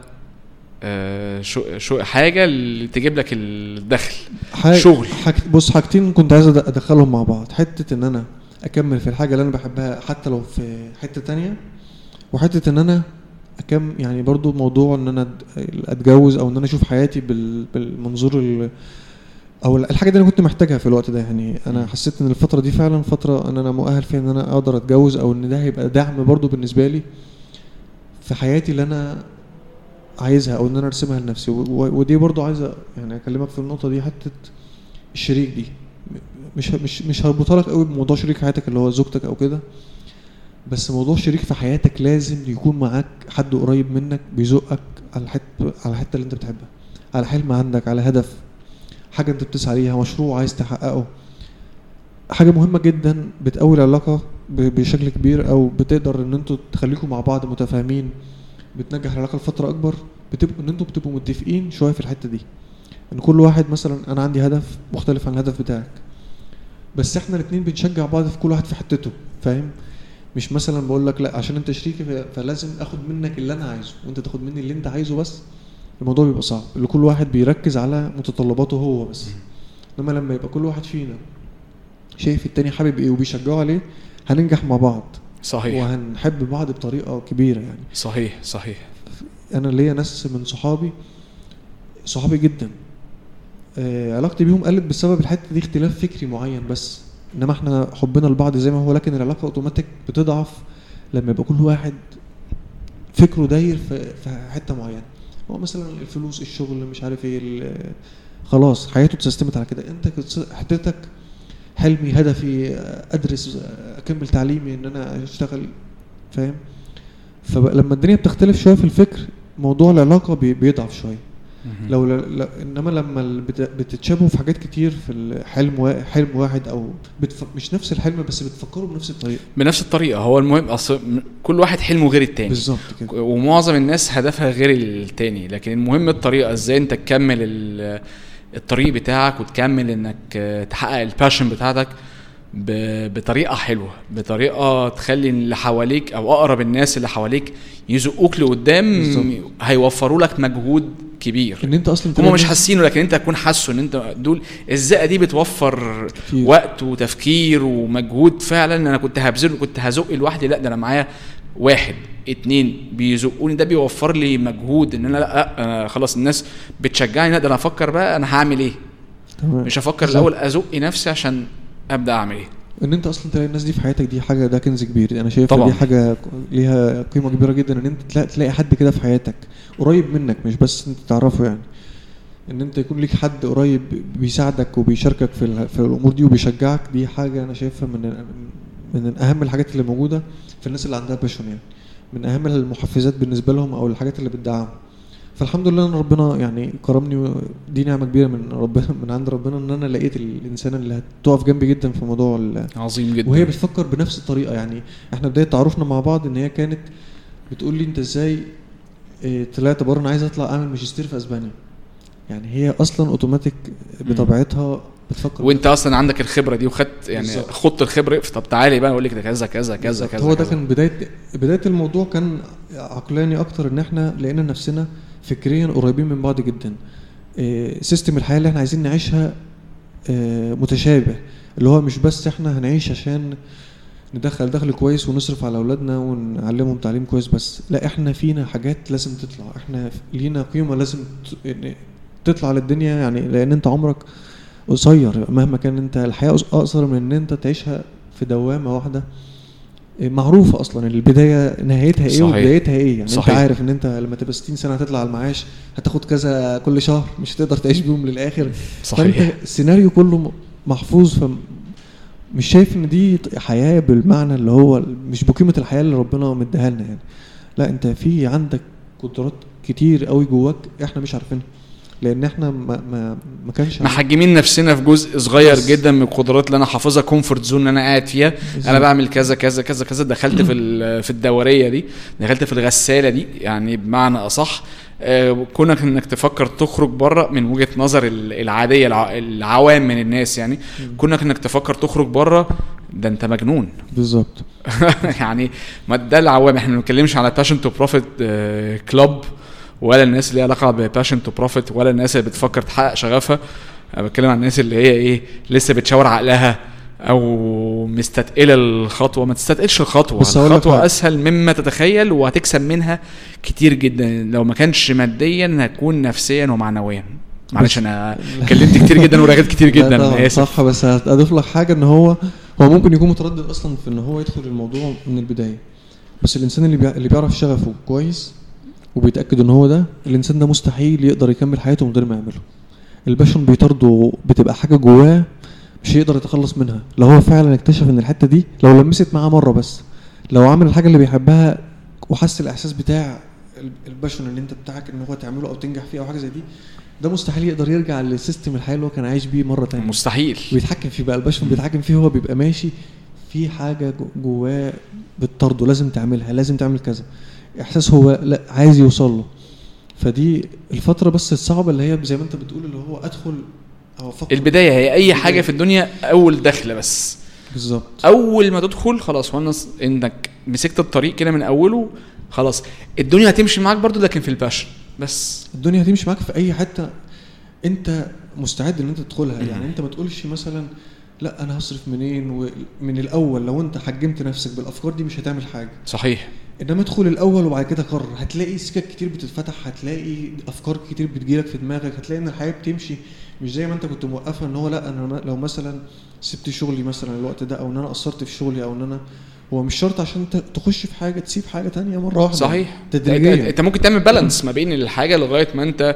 آه، شو شو حاجة اللي تجيب لك الدخل حاجة شغل. حاج بص حاجتين كنت عايز أد- ادخلهم مع بعض حته ان انا اكمل في الحاجه اللي انا بحبها حتى لو في حته تانية وحته ان انا اكم يعني برضو موضوع ان انا أد- اتجوز او ان انا اشوف حياتي بال- بالمنظور ال- او الحاجه دي انا كنت محتاجها في الوقت ده يعني انا حسيت ان الفتره دي فعلا فتره ان انا مؤهل فيها ان انا اقدر اتجوز او ان ده هيبقى دعم برضو بالنسبه لي في حياتي اللي انا عايزها او ان انا ارسمها لنفسي و- و- ودي برضو عايزه يعني اكلمك في النقطه دي حته الشريك دي م- مش مش مش هربطها لك قوي بموضوع شريك حياتك اللي هو زوجتك او كده بس موضوع شريك في حياتك لازم يكون معاك حد قريب منك بيزقك على الحته على الحته اللي انت بتحبها على حلم عندك على هدف حاجه انت بتسعى ليها مشروع عايز تحققه حاجه مهمه جدا بتقوي العلاقه ب- بشكل كبير او بتقدر ان انتوا تخليكم مع بعض متفاهمين بتنجح العلاقه لفتره اكبر بتبقوا ان انتوا بتبقوا متفقين شويه في الحته دي ان كل واحد مثلا انا عندي هدف مختلف عن الهدف بتاعك بس احنا الاثنين بنشجع بعض في كل واحد في حتته فاهم مش مثلا بقول لك لا عشان انت شريكي ف- فلازم اخد منك اللي انا عايزه وانت تاخد مني اللي انت عايزه بس الموضوع بيبقى صعب اللي كل واحد بيركز على متطلباته هو بس انما لما يبقى كل واحد فينا شايف التاني حابب ايه وبيشجعه عليه هننجح مع بعض صحيح وهنحب بعض بطريقه كبيره يعني صحيح صحيح انا ليا ناس من صحابي صحابي جدا آه علاقتي بيهم قلت بسبب الحته دي اختلاف فكري معين بس انما احنا حبنا لبعض زي ما هو لكن العلاقه اوتوماتيك بتضعف لما يبقى كل واحد فكره داير في في حته معينه هو مثلا الفلوس الشغل مش عارف ايه ال- خلاص حياته اتسيستمت على كده انت كنت- حتتك حلمي هدفي آه، ادرس آه، اكمل تعليمي ان انا اشتغل فاهم فلما الدنيا بتختلف شويه في الفكر موضوع العلاقه بي- بيضعف شويه مهم. لو ل... ل... انما لما ال- بت... بتتشابهوا في حاجات كتير في الحلم وا... حلم واحد او بتف... مش نفس الحلم بس بتفكروا بنفس الطريقه بنفس الطريقة هو المهم اصل م- كل واحد حلمه غير التاني بالظبط كده ومعظم الناس هدفها غير التاني لكن المهم الطريقه ازاي انت تكمل ال- الطريق بتاعك وتكمل انك آه، تحقق الباشن بتاعتك ب- بطريقه حلوه بطريقه تخلي اللي حواليك او اقرب الناس اللي حواليك يزقوك لقدام بالظبط. هيوفروا لك مجهود كبير ان انت اصلا هم تلاقي مش ناس حاسينه لكن انت هتكون حاسه ان انت دول الزقه دي بتوفر كتير. وقت وتفكير ومجهود فعلا انا كنت هبذله كنت هزق لوحدي لا ده انا معايا واحد اتنين بيزقوني ده بيوفر لي مجهود ان انا لا, لا أنا خلاص الناس بتشجعني لا ده انا افكر بقى انا هعمل ايه تمام. مش هفكر بالظبط. الاول ازق نفسي عشان ابدا اعمل ايه ان انت اصلا تلاقي الناس دي في حياتك دي حاجه ده كنز كبير انا شايف طبعاً. دي حاجه ليها قيمه كبيره جدا ان انت تلاقي, تلاقي حد كده في حياتك قريب منك مش بس انت تعرفه يعني ان انت يكون ليك حد قريب بيساعدك وبيشاركك في, ال- في الامور دي وبيشجعك دي حاجه انا شايفها من من اهم الحاجات اللي موجوده في الناس اللي عندها باشون يعني من اهم المحفزات بالنسبه لهم او الحاجات اللي بتدعمهم فالحمد لله ان ربنا يعني كرمني و- دي نعمه كبيره من ربنا من عند ربنا ان انا لقيت الانسان اللي هتقف جنبي جدا في موضوع ال- عظيم جدا وهي بتفكر بنفس الطريقه يعني احنا بدايه تعارفنا مع بعض ان هي كانت بتقول لي انت ازاي اه طلعت بره انا عايز اطلع اعمل ماجستير في اسبانيا يعني هي اصلا اوتوماتيك بطبيعتها بتفكر وانت اصلا عندك الخبره دي وخدت يعني بالظبط. خدت الخبره طب تعالي بقى اقول لك ده كذا كذا كذا بالظبط. كذا هو ده كذا. كان بدايه بدايه الموضوع كان عقلاني اكتر ان احنا لقينا نفسنا فكريا قريبين من بعض جدا آه، سيستم الحياه اللي احنا عايزين نعيشها آه، متشابه اللي هو مش بس احنا هنعيش عشان ندخل دخل كويس ونصرف على اولادنا ونعلمهم تعليم كويس بس لا احنا فينا حاجات لازم تطلع احنا لينا قيمه لازم ت- يعني تطلع للدنيا يعني لان انت عمرك قصير مهما كان انت الحياه أقص- اقصر من ان انت تعيشها في دوامه واحده إيه، معروفه اصلا البدايه نهايتها ايه صحيح. وبدايتها ايه يعني صحيح. انت عارف ان انت لما تبقى 60 سنه هتطلع على المعاش هتاخد كذا كل شهر مش هتقدر تعيش بيهم للاخر صحيح فانت السيناريو كله م- محفوظ ف مش شايف ان دي ط- حياه بالمعنى اللي هو مش بقيمه الحياه اللي ربنا مديها لنا يعني لا انت في عندك قدرات كتير قوي جواك احنا مش عارفينها لان احنا ما ما ما كانش عندنا- محجمين نفسنا في جزء صغير بس. جدا من القدرات اللي انا حافظها كومفورت زون اللي انا قاعد فيها انا بالظبط. بعمل كذا كذا كذا كذا دخلت في ال- في الدوريه دي دخلت في الغساله دي يعني بمعنى اصح آه، كونك انك تفكر تخرج بره من وجهه نظر ال- العاديه الع- العوام من الناس يعني كونك انك تفكر تخرج بره ده انت مجنون بالظبط يعني ما ده العوام احنا ما بنتكلمش على باشن تو بروفيت كلوب ولا الناس اللي ليها علاقه بباشن تو بروفيت ولا الناس اللي بتفكر تحقق شغفها انا بتكلم عن الناس اللي هي ايه لسه بتشاور عقلها او مستتقله الخطوه ما تستتقلش الخطوه بس هقول لك الخطوه حاجة. اسهل مما تتخيل وهتكسب منها كتير جدا لو ما كانش ماديا هتكون نفسيا ومعنويا معلش انا اتكلمت كتير جدا ورغيت كتير لا جدا طبعاً انا اسف صح بس هضيف لك حاجه ان هو هو ممكن يكون متردد اصلا في ان هو يدخل الموضوع من البدايه بس الانسان اللي بيع- اللي بيعرف شغفه كويس وبيتاكد ان هو ده الانسان ده مستحيل يقدر يكمل حياته من غير ما يعمله الباشن بيطارده بتبقى حاجه جواه مش هيقدر يتخلص منها لو هو فعلا اكتشف ان الحته دي لو لمست معاه مره بس لو عمل الحاجه اللي بيحبها وحس الاحساس بتاع ال- الباشن اللي انت بتاعك ان هو تعمله او تنجح فيه او حاجه زي دي ده مستحيل يقدر يرجع لسيستم الحياه اللي هو كان عايش بيه مره تانية مستحيل ويتحكم فيه بقى الباشن بيتحكم فيه هو بيبقى ماشي في حاجه جو- جواه بتطرده لازم تعملها لازم تعمل كذا احساس هو لا عايز يوصل له فدي الفتره بس الصعبه اللي هي زي ما انت بتقول اللي هو ادخل او افكر البدايه هي اي حاجه في الدنيا اول دخله بس بالظبط اول ما تدخل خلاص وانس انك مسكت الطريق كده من اوله خلاص الدنيا هتمشي معاك برضو لكن في الباشن بس الدنيا هتمشي معاك في اي حته انت مستعد ان انت تدخلها مم. يعني انت ما تقولش مثلا لا انا هصرف منين ومن الاول لو انت حجمت نفسك بالافكار دي مش هتعمل حاجه صحيح انما ادخل الاول وبعد كده قرر هتلاقي سكك كتير بتتفتح هتلاقي افكار كتير بتجيلك في دماغك هتلاقي ان الحياه بتمشي مش زي ما انت كنت موقفها ان هو لا انا م- لو مثلا سبت شغلي مثلا الوقت ده او ان انا قصرت في شغلي او ان انا هو مش شرط عشان ت- تخش في حاجه تسيب حاجه تانية مره واحده صحيح تدريجيا انت, انت ممكن تعمل بالانس ما بين الحاجه لغايه ما انت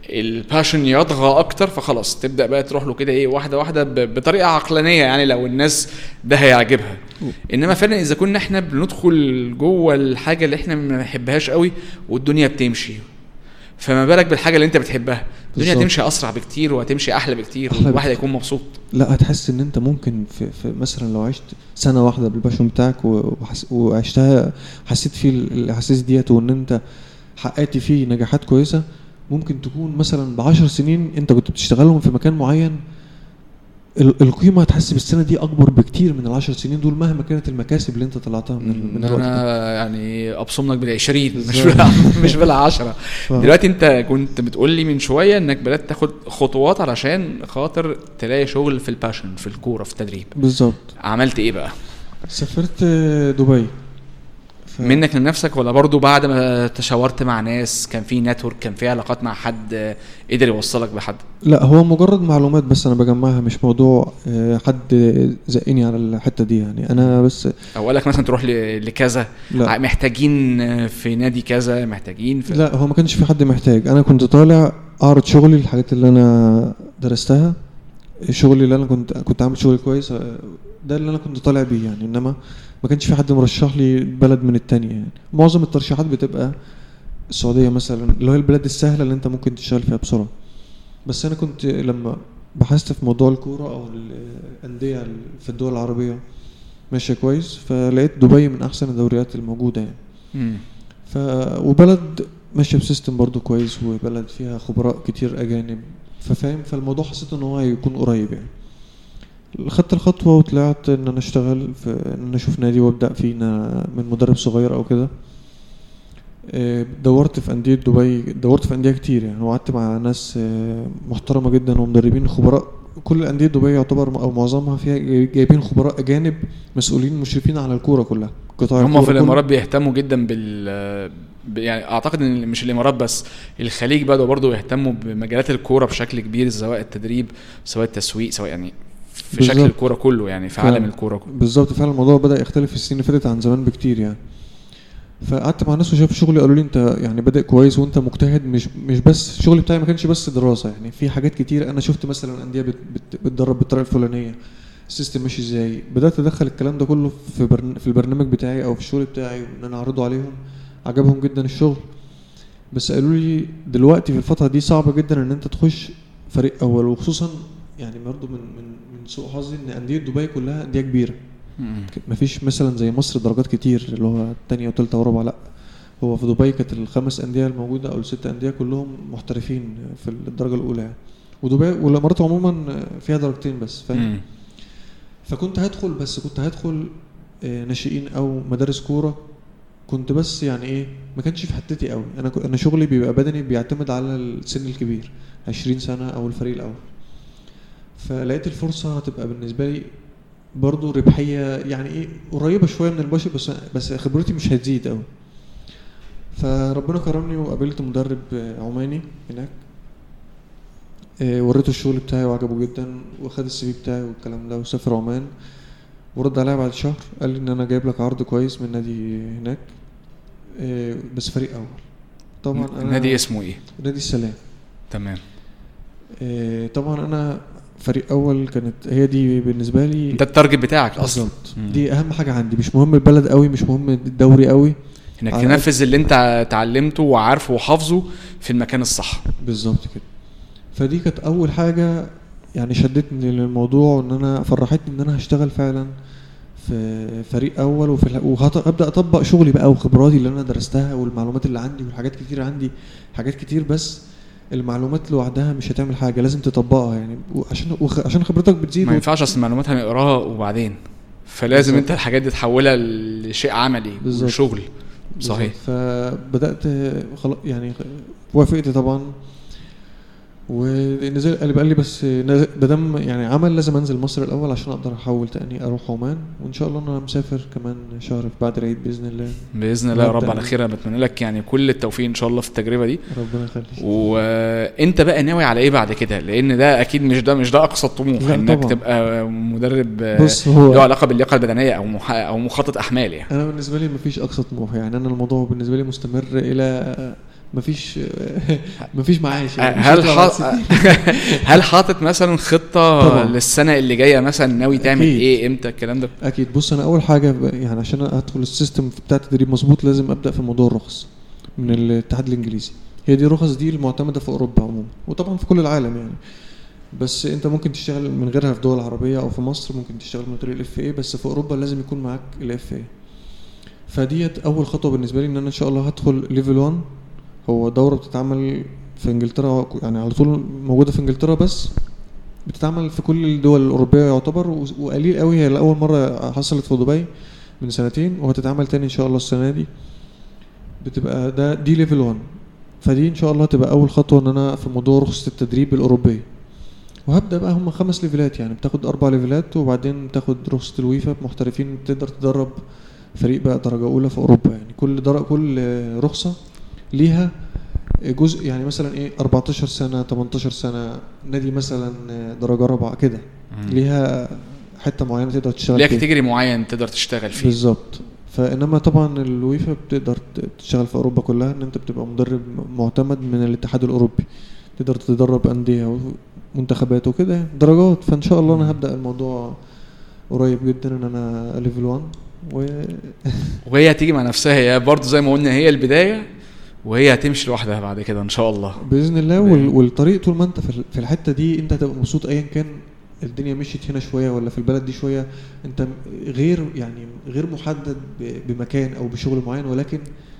الباشن يطغى اكتر فخلاص تبدا بقى تروح له كده ايه واحده واحده ب- بطريقه عقلانيه يعني لو الناس ده هيعجبها انما فعلا اذا كنا احنا بندخل جوه الحاجه اللي احنا ما بنحبهاش قوي والدنيا بتمشي فما بالك بالحاجه اللي انت بتحبها الدنيا بالظبط. هتمشي اسرع بكتير وهتمشي احلى بكتير أحلى والواحد بكتير. هيكون مبسوط لا هتحس ان انت ممكن في, في مثلا لو عشت سنه واحده بالباشون بتاعك و- وحس وعشتها حسيت فيه ال- الاحاسيس ديت وان انت حققت فيه نجاحات كويسه ممكن تكون مثلا بعشر سنين انت كنت بتشتغلهم في مكان معين ال- القيمه هتحس بالسنه دي اكبر بكتير من العشر سنين دول مهما كانت المكاسب اللي انت طلعتها من, ال- من الوقت ده انا يعني ابصم لك بالعشرين مش بالظبط. بال مش بالعشره ف- دلوقتي انت كنت بتقول لي من شويه انك بدات تاخد خطوات علشان خاطر تلاقي شغل في الباشن في الكوره في التدريب بالظبط عملت ايه بقى سافرت دبي ف- منك لنفسك ولا برضو بعد ما تشاورت مع ناس كان في نتورك كان في علاقات مع حد قدر يوصلك بحد لا هو مجرد معلومات بس انا بجمعها مش موضوع آه، حد زقني على الحته دي يعني انا بس او قال لك مثلا تروح ل- لكذا لا محتاجين في نادي كذا محتاجين في لا هو ما كانش في حد محتاج انا كنت طالع اعرض شغلي الحاجات اللي انا درستها شغلي اللي انا كنت كنت عامل شغل كويس آه، ده اللي انا كنت طالع بيه يعني انما ما كانش في حد مرشح لي بلد من التانية يعني معظم الترشيحات بتبقى السعودية مثلا اللي هي البلاد السهلة اللي انت ممكن تشتغل فيها بسرعة بس انا كنت لما بحثت في موضوع الكورة او الأندية في الدول العربية ماشية كويس فلقيت دبي من احسن الدوريات الموجودة يعني مم. ف وبلد ماشيه بسيستم برضو كويس وبلد فيها خبراء كتير اجانب ففاهم فالموضوع حسيت ان هو هيكون قريب يعني خدت الخطوه وطلعت ان انا اشتغل في ان انا اشوف نادي وابدا فيه إن أنا من مدرب صغير او كده آه، دورت في انديه دبي دورت في انديه كتير يعني وقعدت مع ناس آه، محترمه جدا ومدربين خبراء كل انديه دبي يعتبر او معظمها فيها جايبين خبراء اجانب مسؤولين مشرفين على الكوره كلها قطاع هم الكورة في كله. الامارات بيهتموا جدا بال ب- يعني اعتقد ان مش الامارات بس الخليج بدأوا برضو يهتموا بمجالات الكوره بشكل كبير سواء التدريب سواء التسويق سواء يعني في شكل بالظبط. الكوره كله يعني في فعلا. عالم الكوره كله بالظبط فعلا الموضوع بدا يختلف في السنين اللي فاتت عن زمان بكتير يعني فقعدت مع ناس وشافوا شغلي قالوا لي انت يعني بادئ كويس وانت مجتهد مش مش بس الشغل بتاعي ما كانش بس دراسه يعني في حاجات كتير انا شفت مثلا انديه بت بت بتدرب بالطريقه الفلانيه السيستم ماشي ازاي بدات ادخل الكلام ده كله في برن في البرنامج بتاعي او في الشغل بتاعي وان انا اعرضه عليهم عجبهم جدا الشغل بس قالوا لي دلوقتي في الفتره دي صعب جدا ان انت تخش فريق اول وخصوصا يعني برضه من من من سوء حظي ان انديه دبي كلها انديه كبيره مم. مفيش مثلا زي مصر درجات كتير اللي هو تانية وتالتة ورابعة لا هو في دبي كانت الخمس أندية الموجودة أو الست أندية كلهم محترفين في الدرجة الأولى يعني ودبي والإمارات عموما فيها درجتين بس فاهم مم. فكنت هدخل بس كنت هدخل آه، ناشئين أو مدارس كورة كنت بس يعني إيه ما كانش في حتتي قوي أنا ك- أنا شغلي بيبقى بدني بيعتمد على السن الكبير 20 سنة أو الفريق الأول فلقيت الفرصة هتبقى بالنسبة لي برضه ربحية يعني ايه قريبة شوية من البشر بس بس خبرتي مش هتزيد قوي فربنا كرمني وقابلت مدرب آه، عماني هناك آه، وريته الشغل بتاعي وعجبه جدا وخد السي في بتاعي والكلام ده وسافر عمان ورد عليا بعد شهر قال لي ان انا جايب لك عرض كويس من نادي هناك آه، بس فريق اول طبعا انا النادي اسمه ايه نادي السلام تمام آه، طبعا انا فريق اول كانت هي دي بالنسبه لي انت التارجت بتاعك اصلا بالظبط مم. دي اهم حاجه عندي مش مهم البلد قوي مش مهم الدوري قوي انك على تنفذ اللي انت اتعلمته وعارفه وحافظه في المكان الصح بالظبط كده فدي كانت اول حاجه يعني شدتني للموضوع ان انا فرحتني ان انا هشتغل فعلا في فريق اول وفي الح- وهبدا اطبق شغلي بقى وخبراتي اللي انا درستها والمعلومات اللي عندي والحاجات كتير عندي حاجات كتير بس المعلومات لوحدها مش هتعمل حاجه لازم تطبقها يعني وعشان وخ- عشان خبرتك بتزيد ما ينفعش اصل المعلومات هنقراها وبعدين فلازم بالظبط. انت الحاجات دي تحولها لشيء عملي بالظبط. وشغل صحيح فبدات خلاص يعني وافقت طبعا ونزل قال قال لي بس ما دام يعني عمل لازم انزل مصر الاول عشان اقدر احول تاني اروح عمان وان شاء الله انا مسافر كمان شهر بعد العيد باذن الله باذن الله يا رب وأبدأ على خير انا بتمنى لك يعني كل التوفيق ان شاء الله في التجربه دي ربنا يخليك وانت بقى ناوي على ايه بعد كده لان ده اكيد مش ده مش ده اقصى الطموح لا انك طبعا. تبقى مدرب بص له هو علاقه باللياقه البدنيه او مح... او مخطط احمال يعني انا بالنسبه لي مفيش اقصى طموح يعني انا الموضوع بالنسبه لي مستمر الى مفيش مفيش معاش يعني مش هل هطلع حاط... بعد ست- هل حاطط مثلا خطه طبعا. للسنه اللي جايه مثلا ناوي تعمل أكيد. ايه امتى الكلام ده اكيد بص انا اول حاجه ب- يعني عشان ادخل السيستم بتاع التدريب مظبوط لازم ابدا في موضوع الرخص من الاتحاد الانجليزي هي دي الرخص دي المعتمده في اوروبا عموما وطبعا في كل العالم يعني بس انت ممكن تشتغل من غيرها في دول عربيه او في مصر ممكن تشتغل من طريق الاف اي بس في اوروبا لازم يكون معاك الاف اي فديت اول خطوه بالنسبه لي ان انا ان شاء الله هدخل ليفل 1 هو دوره بتتعمل في انجلترا يعني على طول موجوده في انجلترا بس بتتعمل في كل الدول الاوروبيه يعتبر و- وقليل قوي هي لاول مره حصلت في دبي من سنتين وهتتعمل تاني ان شاء الله السنه دي بتبقى ده دي ليفل 1 فدي ان شاء الله تبقى اول خطوه ان انا في موضوع رخصه التدريب الاوروبيه وهبدا بقى هم خمس ليفلات يعني بتاخد اربع ليفلات وبعدين بتاخد رخصه الويفا محترفين تقدر تدرب فريق بقى درجه اولى في اوروبا يعني كل در... كل آه، رخصه ليها جزء يعني مثلا ايه 14 سنه 18 سنه نادي مثلا آه، درجه رابعه كده ليها حته معينه تقدر تشتغل ليها فيها كاتيجوري معين تقدر تشتغل فيه بالظبط فانما طبعا الويفا بتقدر ت- تشتغل في اوروبا كلها ان انت بتبقى مدرب معتمد من الاتحاد الاوروبي تقدر تدرب انديه ومنتخبات وكده يعني درجات فان شاء الله انا هبدا الموضوع قريب جدا ان انا ليفل 1 و وهي هتيجي مع نفسها هي برضه زي ما قلنا هي البدايه وهي هتمشي لوحدها بعد كده ان شاء الله باذن الله وال- والطريق طول ما انت في ال- في الحته دي انت هتبقى مبسوط ايا كان الدنيا مشيت هنا شويه ولا في البلد دي شويه انت م- غير يعني غير محدد ب- بمكان او بشغل معين ولكن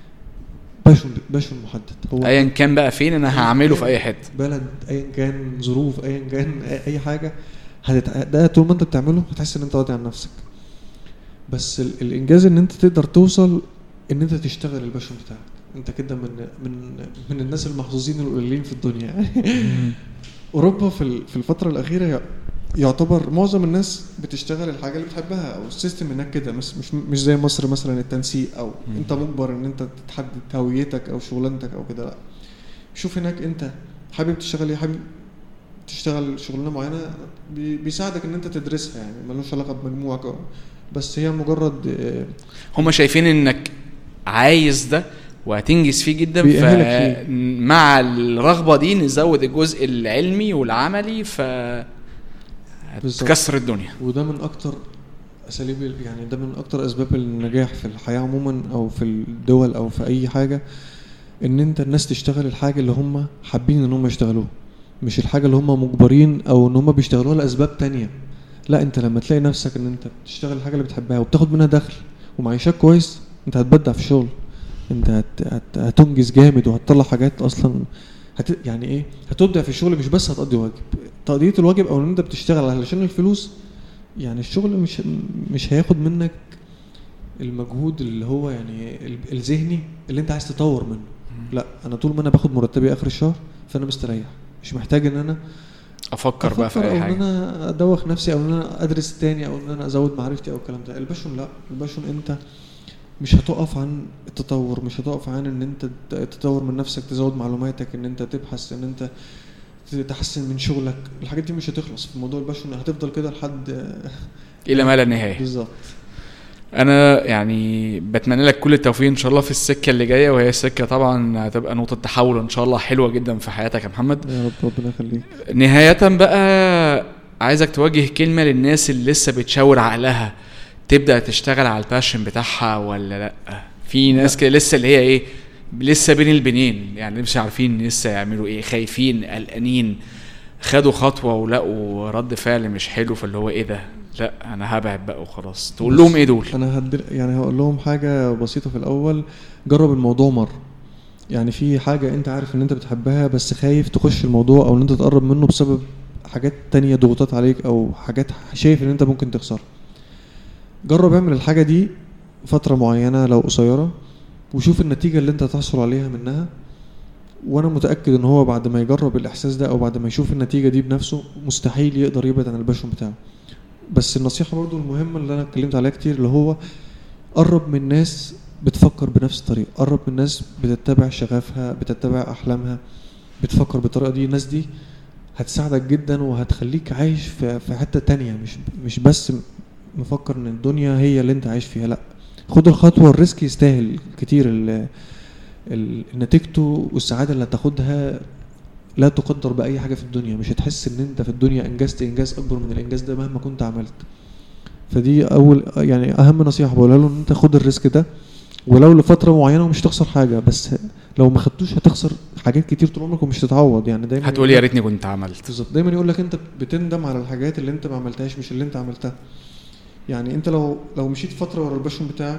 باشن باشن محدد هو ايا كان بقى فين انا هعمله في اي حته بلد ايا كان ظروف ايا كان أي- اي حاجه هتتع... ده طول ما انت بتعمله هتحس ان انت راضي عن نفسك بس ال... الانجاز ان انت تقدر توصل ان انت تشتغل الباشن بتاعك انت كده من من من الناس المحظوظين القليلين في الدنيا يعني اوروبا في ال- في الفتره الاخيره ي- يعتبر معظم الناس بتشتغل الحاجه اللي بتحبها او السيستم هناك كده مش مش مش زي مصر مثلا التنسيق او مم. انت مجبر ان انت تحدد هويتك او شغلانتك او كده لا شوف هناك انت حابب تشتغل ايه حابب تشتغل شغلانه معينه بي- بيساعدك ان انت تدرسها يعني ملوش علاقه بمجموعك أو- بس هي مجرد آه، هم شايفين انك عايز ده وهتنجز فيه جدا بيأهلك مع الرغبه دي نزود الجزء العلمي والعملي ف بالظبط. هتكسر الدنيا وده من اكتر اساليب ال- يعني ده من اكتر اسباب النجاح في الحياه عموما او في الدول او في اي حاجه ان انت الناس تشتغل الحاجه اللي هم حابين ان هم يشتغلوها مش الحاجه اللي هم مجبرين او ان هم بيشتغلوها لاسباب تانية لا انت لما تلاقي نفسك ان انت بتشتغل الحاجه اللي بتحبها وبتاخد منها دخل ومعيشك كويس انت هتبدع في الشغل انت هت هت هتنجز جامد وهتطلع حاجات اصلا هت يعني ايه هتبدع في الشغل مش بس هتقضي واجب تقضيه الواجب او ان انت بتشتغل علشان الفلوس يعني الشغل مش مش هياخد منك المجهود اللي هو يعني ال- الذهني اللي انت عايز تطور منه لا انا طول ما انا باخد مرتبي اخر الشهر فانا مستريح مش محتاج ان انا افكر بقى في أفكر اي او ان حاجه انا ادوخ نفسي او ان انا ادرس تاني او ان انا ازود معرفتي او الكلام ده الباشون لا الباشون انت مش هتقف عن التطور مش هتقف عن ان انت ت- تطور من نفسك تزود معلوماتك ان انت تبحث ان انت ت- تحسن من شغلك الحاجات دي مش هتخلص في موضوع الباشون هتفضل كده لحد الى ما لا نهايه بالظبط انا يعني بتمنى لك كل التوفيق ان شاء الله في السكه اللي جايه وهي السكه طبعا هتبقى نقطه تحول ان شاء الله حلوه جدا في حياتك يا محمد يا رب ربنا يخليك نهايه بقى عايزك توجه كلمه للناس اللي لسه بتشاور عقلها تبدا تشتغل على الباشن بتاعها ولا لا في ناس كده لسه اللي هي ايه لسه بين البنين يعني مش عارفين لسه يعملوا ايه خايفين قلقانين خدوا خطوه ولقوا رد فعل مش حلو فاللي هو ايه ده لا انا هبعد بقى وخلاص تقول لهم ايه دول انا هدر يعني هقول لهم حاجه بسيطه في الاول جرب الموضوع مره يعني في حاجه انت عارف ان انت بتحبها بس خايف تخش الموضوع او ان انت تقرب منه بسبب حاجات تانية ضغوطات عليك او حاجات شايف ان انت ممكن تخسرها جرب اعمل الحاجه دي فتره معينه لو قصيره وشوف النتيجه اللي انت تحصل عليها منها وانا متاكد ان هو بعد ما يجرب الاحساس ده او بعد ما يشوف النتيجه دي بنفسه مستحيل يقدر يبعد عن الباشون بتاعه بس النصيحه برضو المهمه اللي انا اتكلمت عليها كتير اللي هو قرب من ناس بتفكر بنفس الطريقه قرب من ناس بتتبع شغفها بتتبع احلامها بتفكر بالطريقه دي الناس دي هتساعدك جدا وهتخليك عايش في في حته تانية مش مش بس مفكر ان الدنيا هي اللي انت عايش فيها لا خد الخطوه الريسك يستاهل كتير ال- ال- نتيجته والسعاده اللي هتاخدها لا تقدر باي حاجه في الدنيا مش هتحس ان انت في الدنيا انجزت انجاز اكبر من الانجاز ده مهما كنت عملت فدي اول يعني اهم نصيحه بقولها له ان انت خد الريسك ده ولو لفتره معينه ومش تخسر حاجه بس لو ما خدتوش هتخسر حاجات كتير طول عمرك ومش تتعوض يعني دايما هتقول يا ريتني كنت عملت بالظبط دايما يقول لك انت بتندم على الحاجات اللي انت ما عملتهاش مش اللي انت عملتها يعني انت لو لو مشيت فتره ورا الباشون بتاعك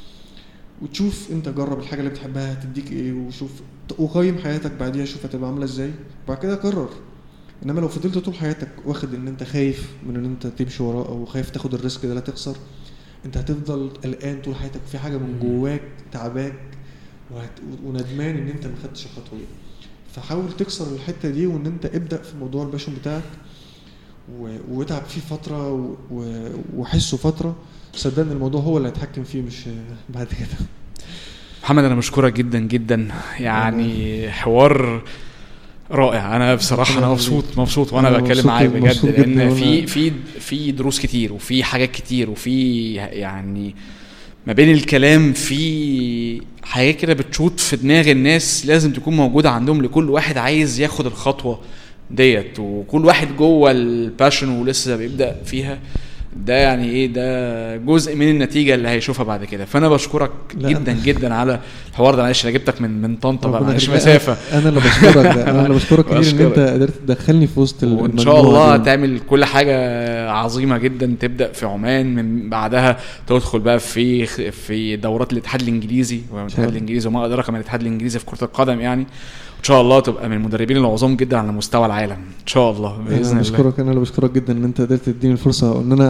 وتشوف انت جرب الحاجه اللي بتحبها هتديك ايه وشوف وقيم حياتك بعديها شوف هتبقى عامله ازاي وبعد كده قرر انما لو فضلت طول حياتك واخد ان انت خايف من ان انت تمشي وراه او خايف تاخد الريسك ده لا تخسر انت هتفضل قلقان طول حياتك في حاجه من جواك تعباك وهت... وندمان ان انت ما خدتش الخطوه دي فحاول تكسر الحته دي وان انت ابدا في موضوع الباشون بتاعك و... واتعب فيه فتره و... و... وحسه فتره صدقني الموضوع هو اللي هيتحكم فيه مش بعد كده محمد انا بشكرك جدا جدا يعني حوار رائع انا بصراحه انا ربنا مبسوط يخليك. مبسوط وانا أنا بتكلم مبسوط- معاك بجد مبسوط جداً لان وأنا- في في في دروس كتير وفي حاجات كتير وفي يعني ما بين الكلام في حاجات كده بتشوط في دماغ الناس لازم تكون موجوده عندهم لكل واحد عايز ياخد الخطوه ديت وكل واحد جوه الباشن ولسه بيبدا فيها ده يعني ايه ده جزء من النتيجه اللي هيشوفها بعد كده فانا بشكرك لا، جدا أنا- جدا على الحوار ده معلش انا جبتك من من طنطا بقى ربنا معلش يخليك. مسافه انا اللي بشكرك ده انا اللي بشكرك كتير ان بشكرك. انت قدرت تدخلني في وسط ال- وان شاء المجموعة الله دي. تعمل كل حاجه عظيمه جدا تبدا في عمان من بعدها تدخل بقى في في دورات الاتحاد الانجليزي والاتحاد الله. الانجليزي وما ادراك ما الاتحاد الانجليزي في كره القدم يعني ان شاء الله تبقى من المدربين العظام جدا على مستوى العالم ان شاء الله باذن انا الله بشكرك انا اللي بشكرك جدا ان انت قدرت تديني الفرصه وان انا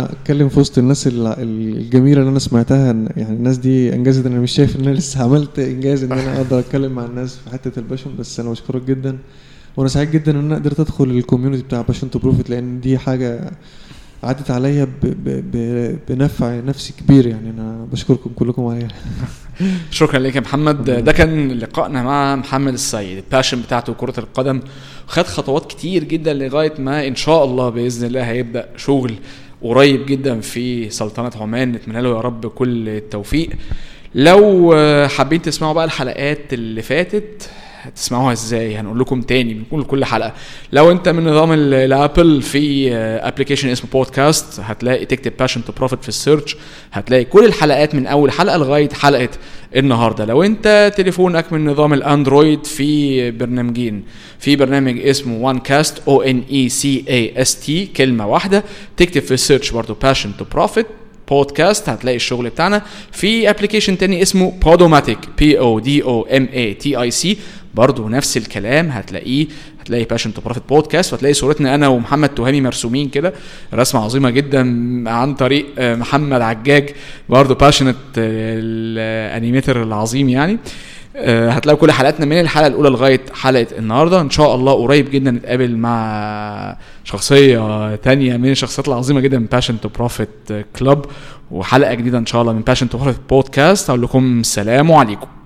اتكلم في وسط الناس الع- الجميله اللي انا سمعتها إن- يعني الناس دي انجزت انا مش شايف ان انا لسه عملت انجاز ان انا اقدر اتكلم مع الناس في حته الباشن بس انا بشكرك جدا وانا سعيد جدا ان انا قدرت ادخل الكوميونتي بتاع باشن تو بروفيت لان دي حاجه عدت عليا ب- ب- ب- بنفع نفسي كبير يعني انا بشكركم كلكم عليها شكرا لك يا محمد ده كان لقائنا مع محمد السيد الباشن بتاعته كرة القدم خد خطوات كتير جدا لغاية ما ان شاء الله بإذن الله هيبدأ شغل قريب جدا في سلطنة عمان نتمنى له يا رب كل التوفيق لو آه، حابين تسمعوا بقى الحلقات اللي فاتت هتسمعوها ازاي هنقول لكم تاني بنقول كل حلقه لو انت من نظام ال- الابل في ابلكيشن اسمه بودكاست هتلاقي تكتب باشن تو بروفيت في السيرش هتلاقي كل الحلقات من اول حلقه لغايه حلقه النهارده لو انت تليفونك من نظام الاندرويد في برنامجين في برنامج اسمه وان كاست او ان اي سي اي اس تي كلمه واحده تكتب في السيرش برضو باشن تو بروفيت بودكاست هتلاقي الشغل بتاعنا في ابلكيشن تاني اسمه بودوماتيك بي او دي او ام اي تي اي سي برضه نفس الكلام هتلاقيه هتلاقي باشن تو بروفيت بودكاست وهتلاقي صورتنا انا ومحمد تهامي مرسومين كده رسمه عظيمه جدا عن طريق آه، محمد عجاج برضه باشنت الانيميتر العظيم يعني آه، هتلاقوا كل حلقاتنا من الحلقه الاولى لغايه حلقه النهارده ان شاء الله قريب جدا نتقابل مع شخصيه تانية من الشخصيات العظيمه جدا من باشن تو بروفيت كلوب وحلقه جديده ان شاء الله من باشن تو بروفيت بودكاست اقول لكم سلام عليكم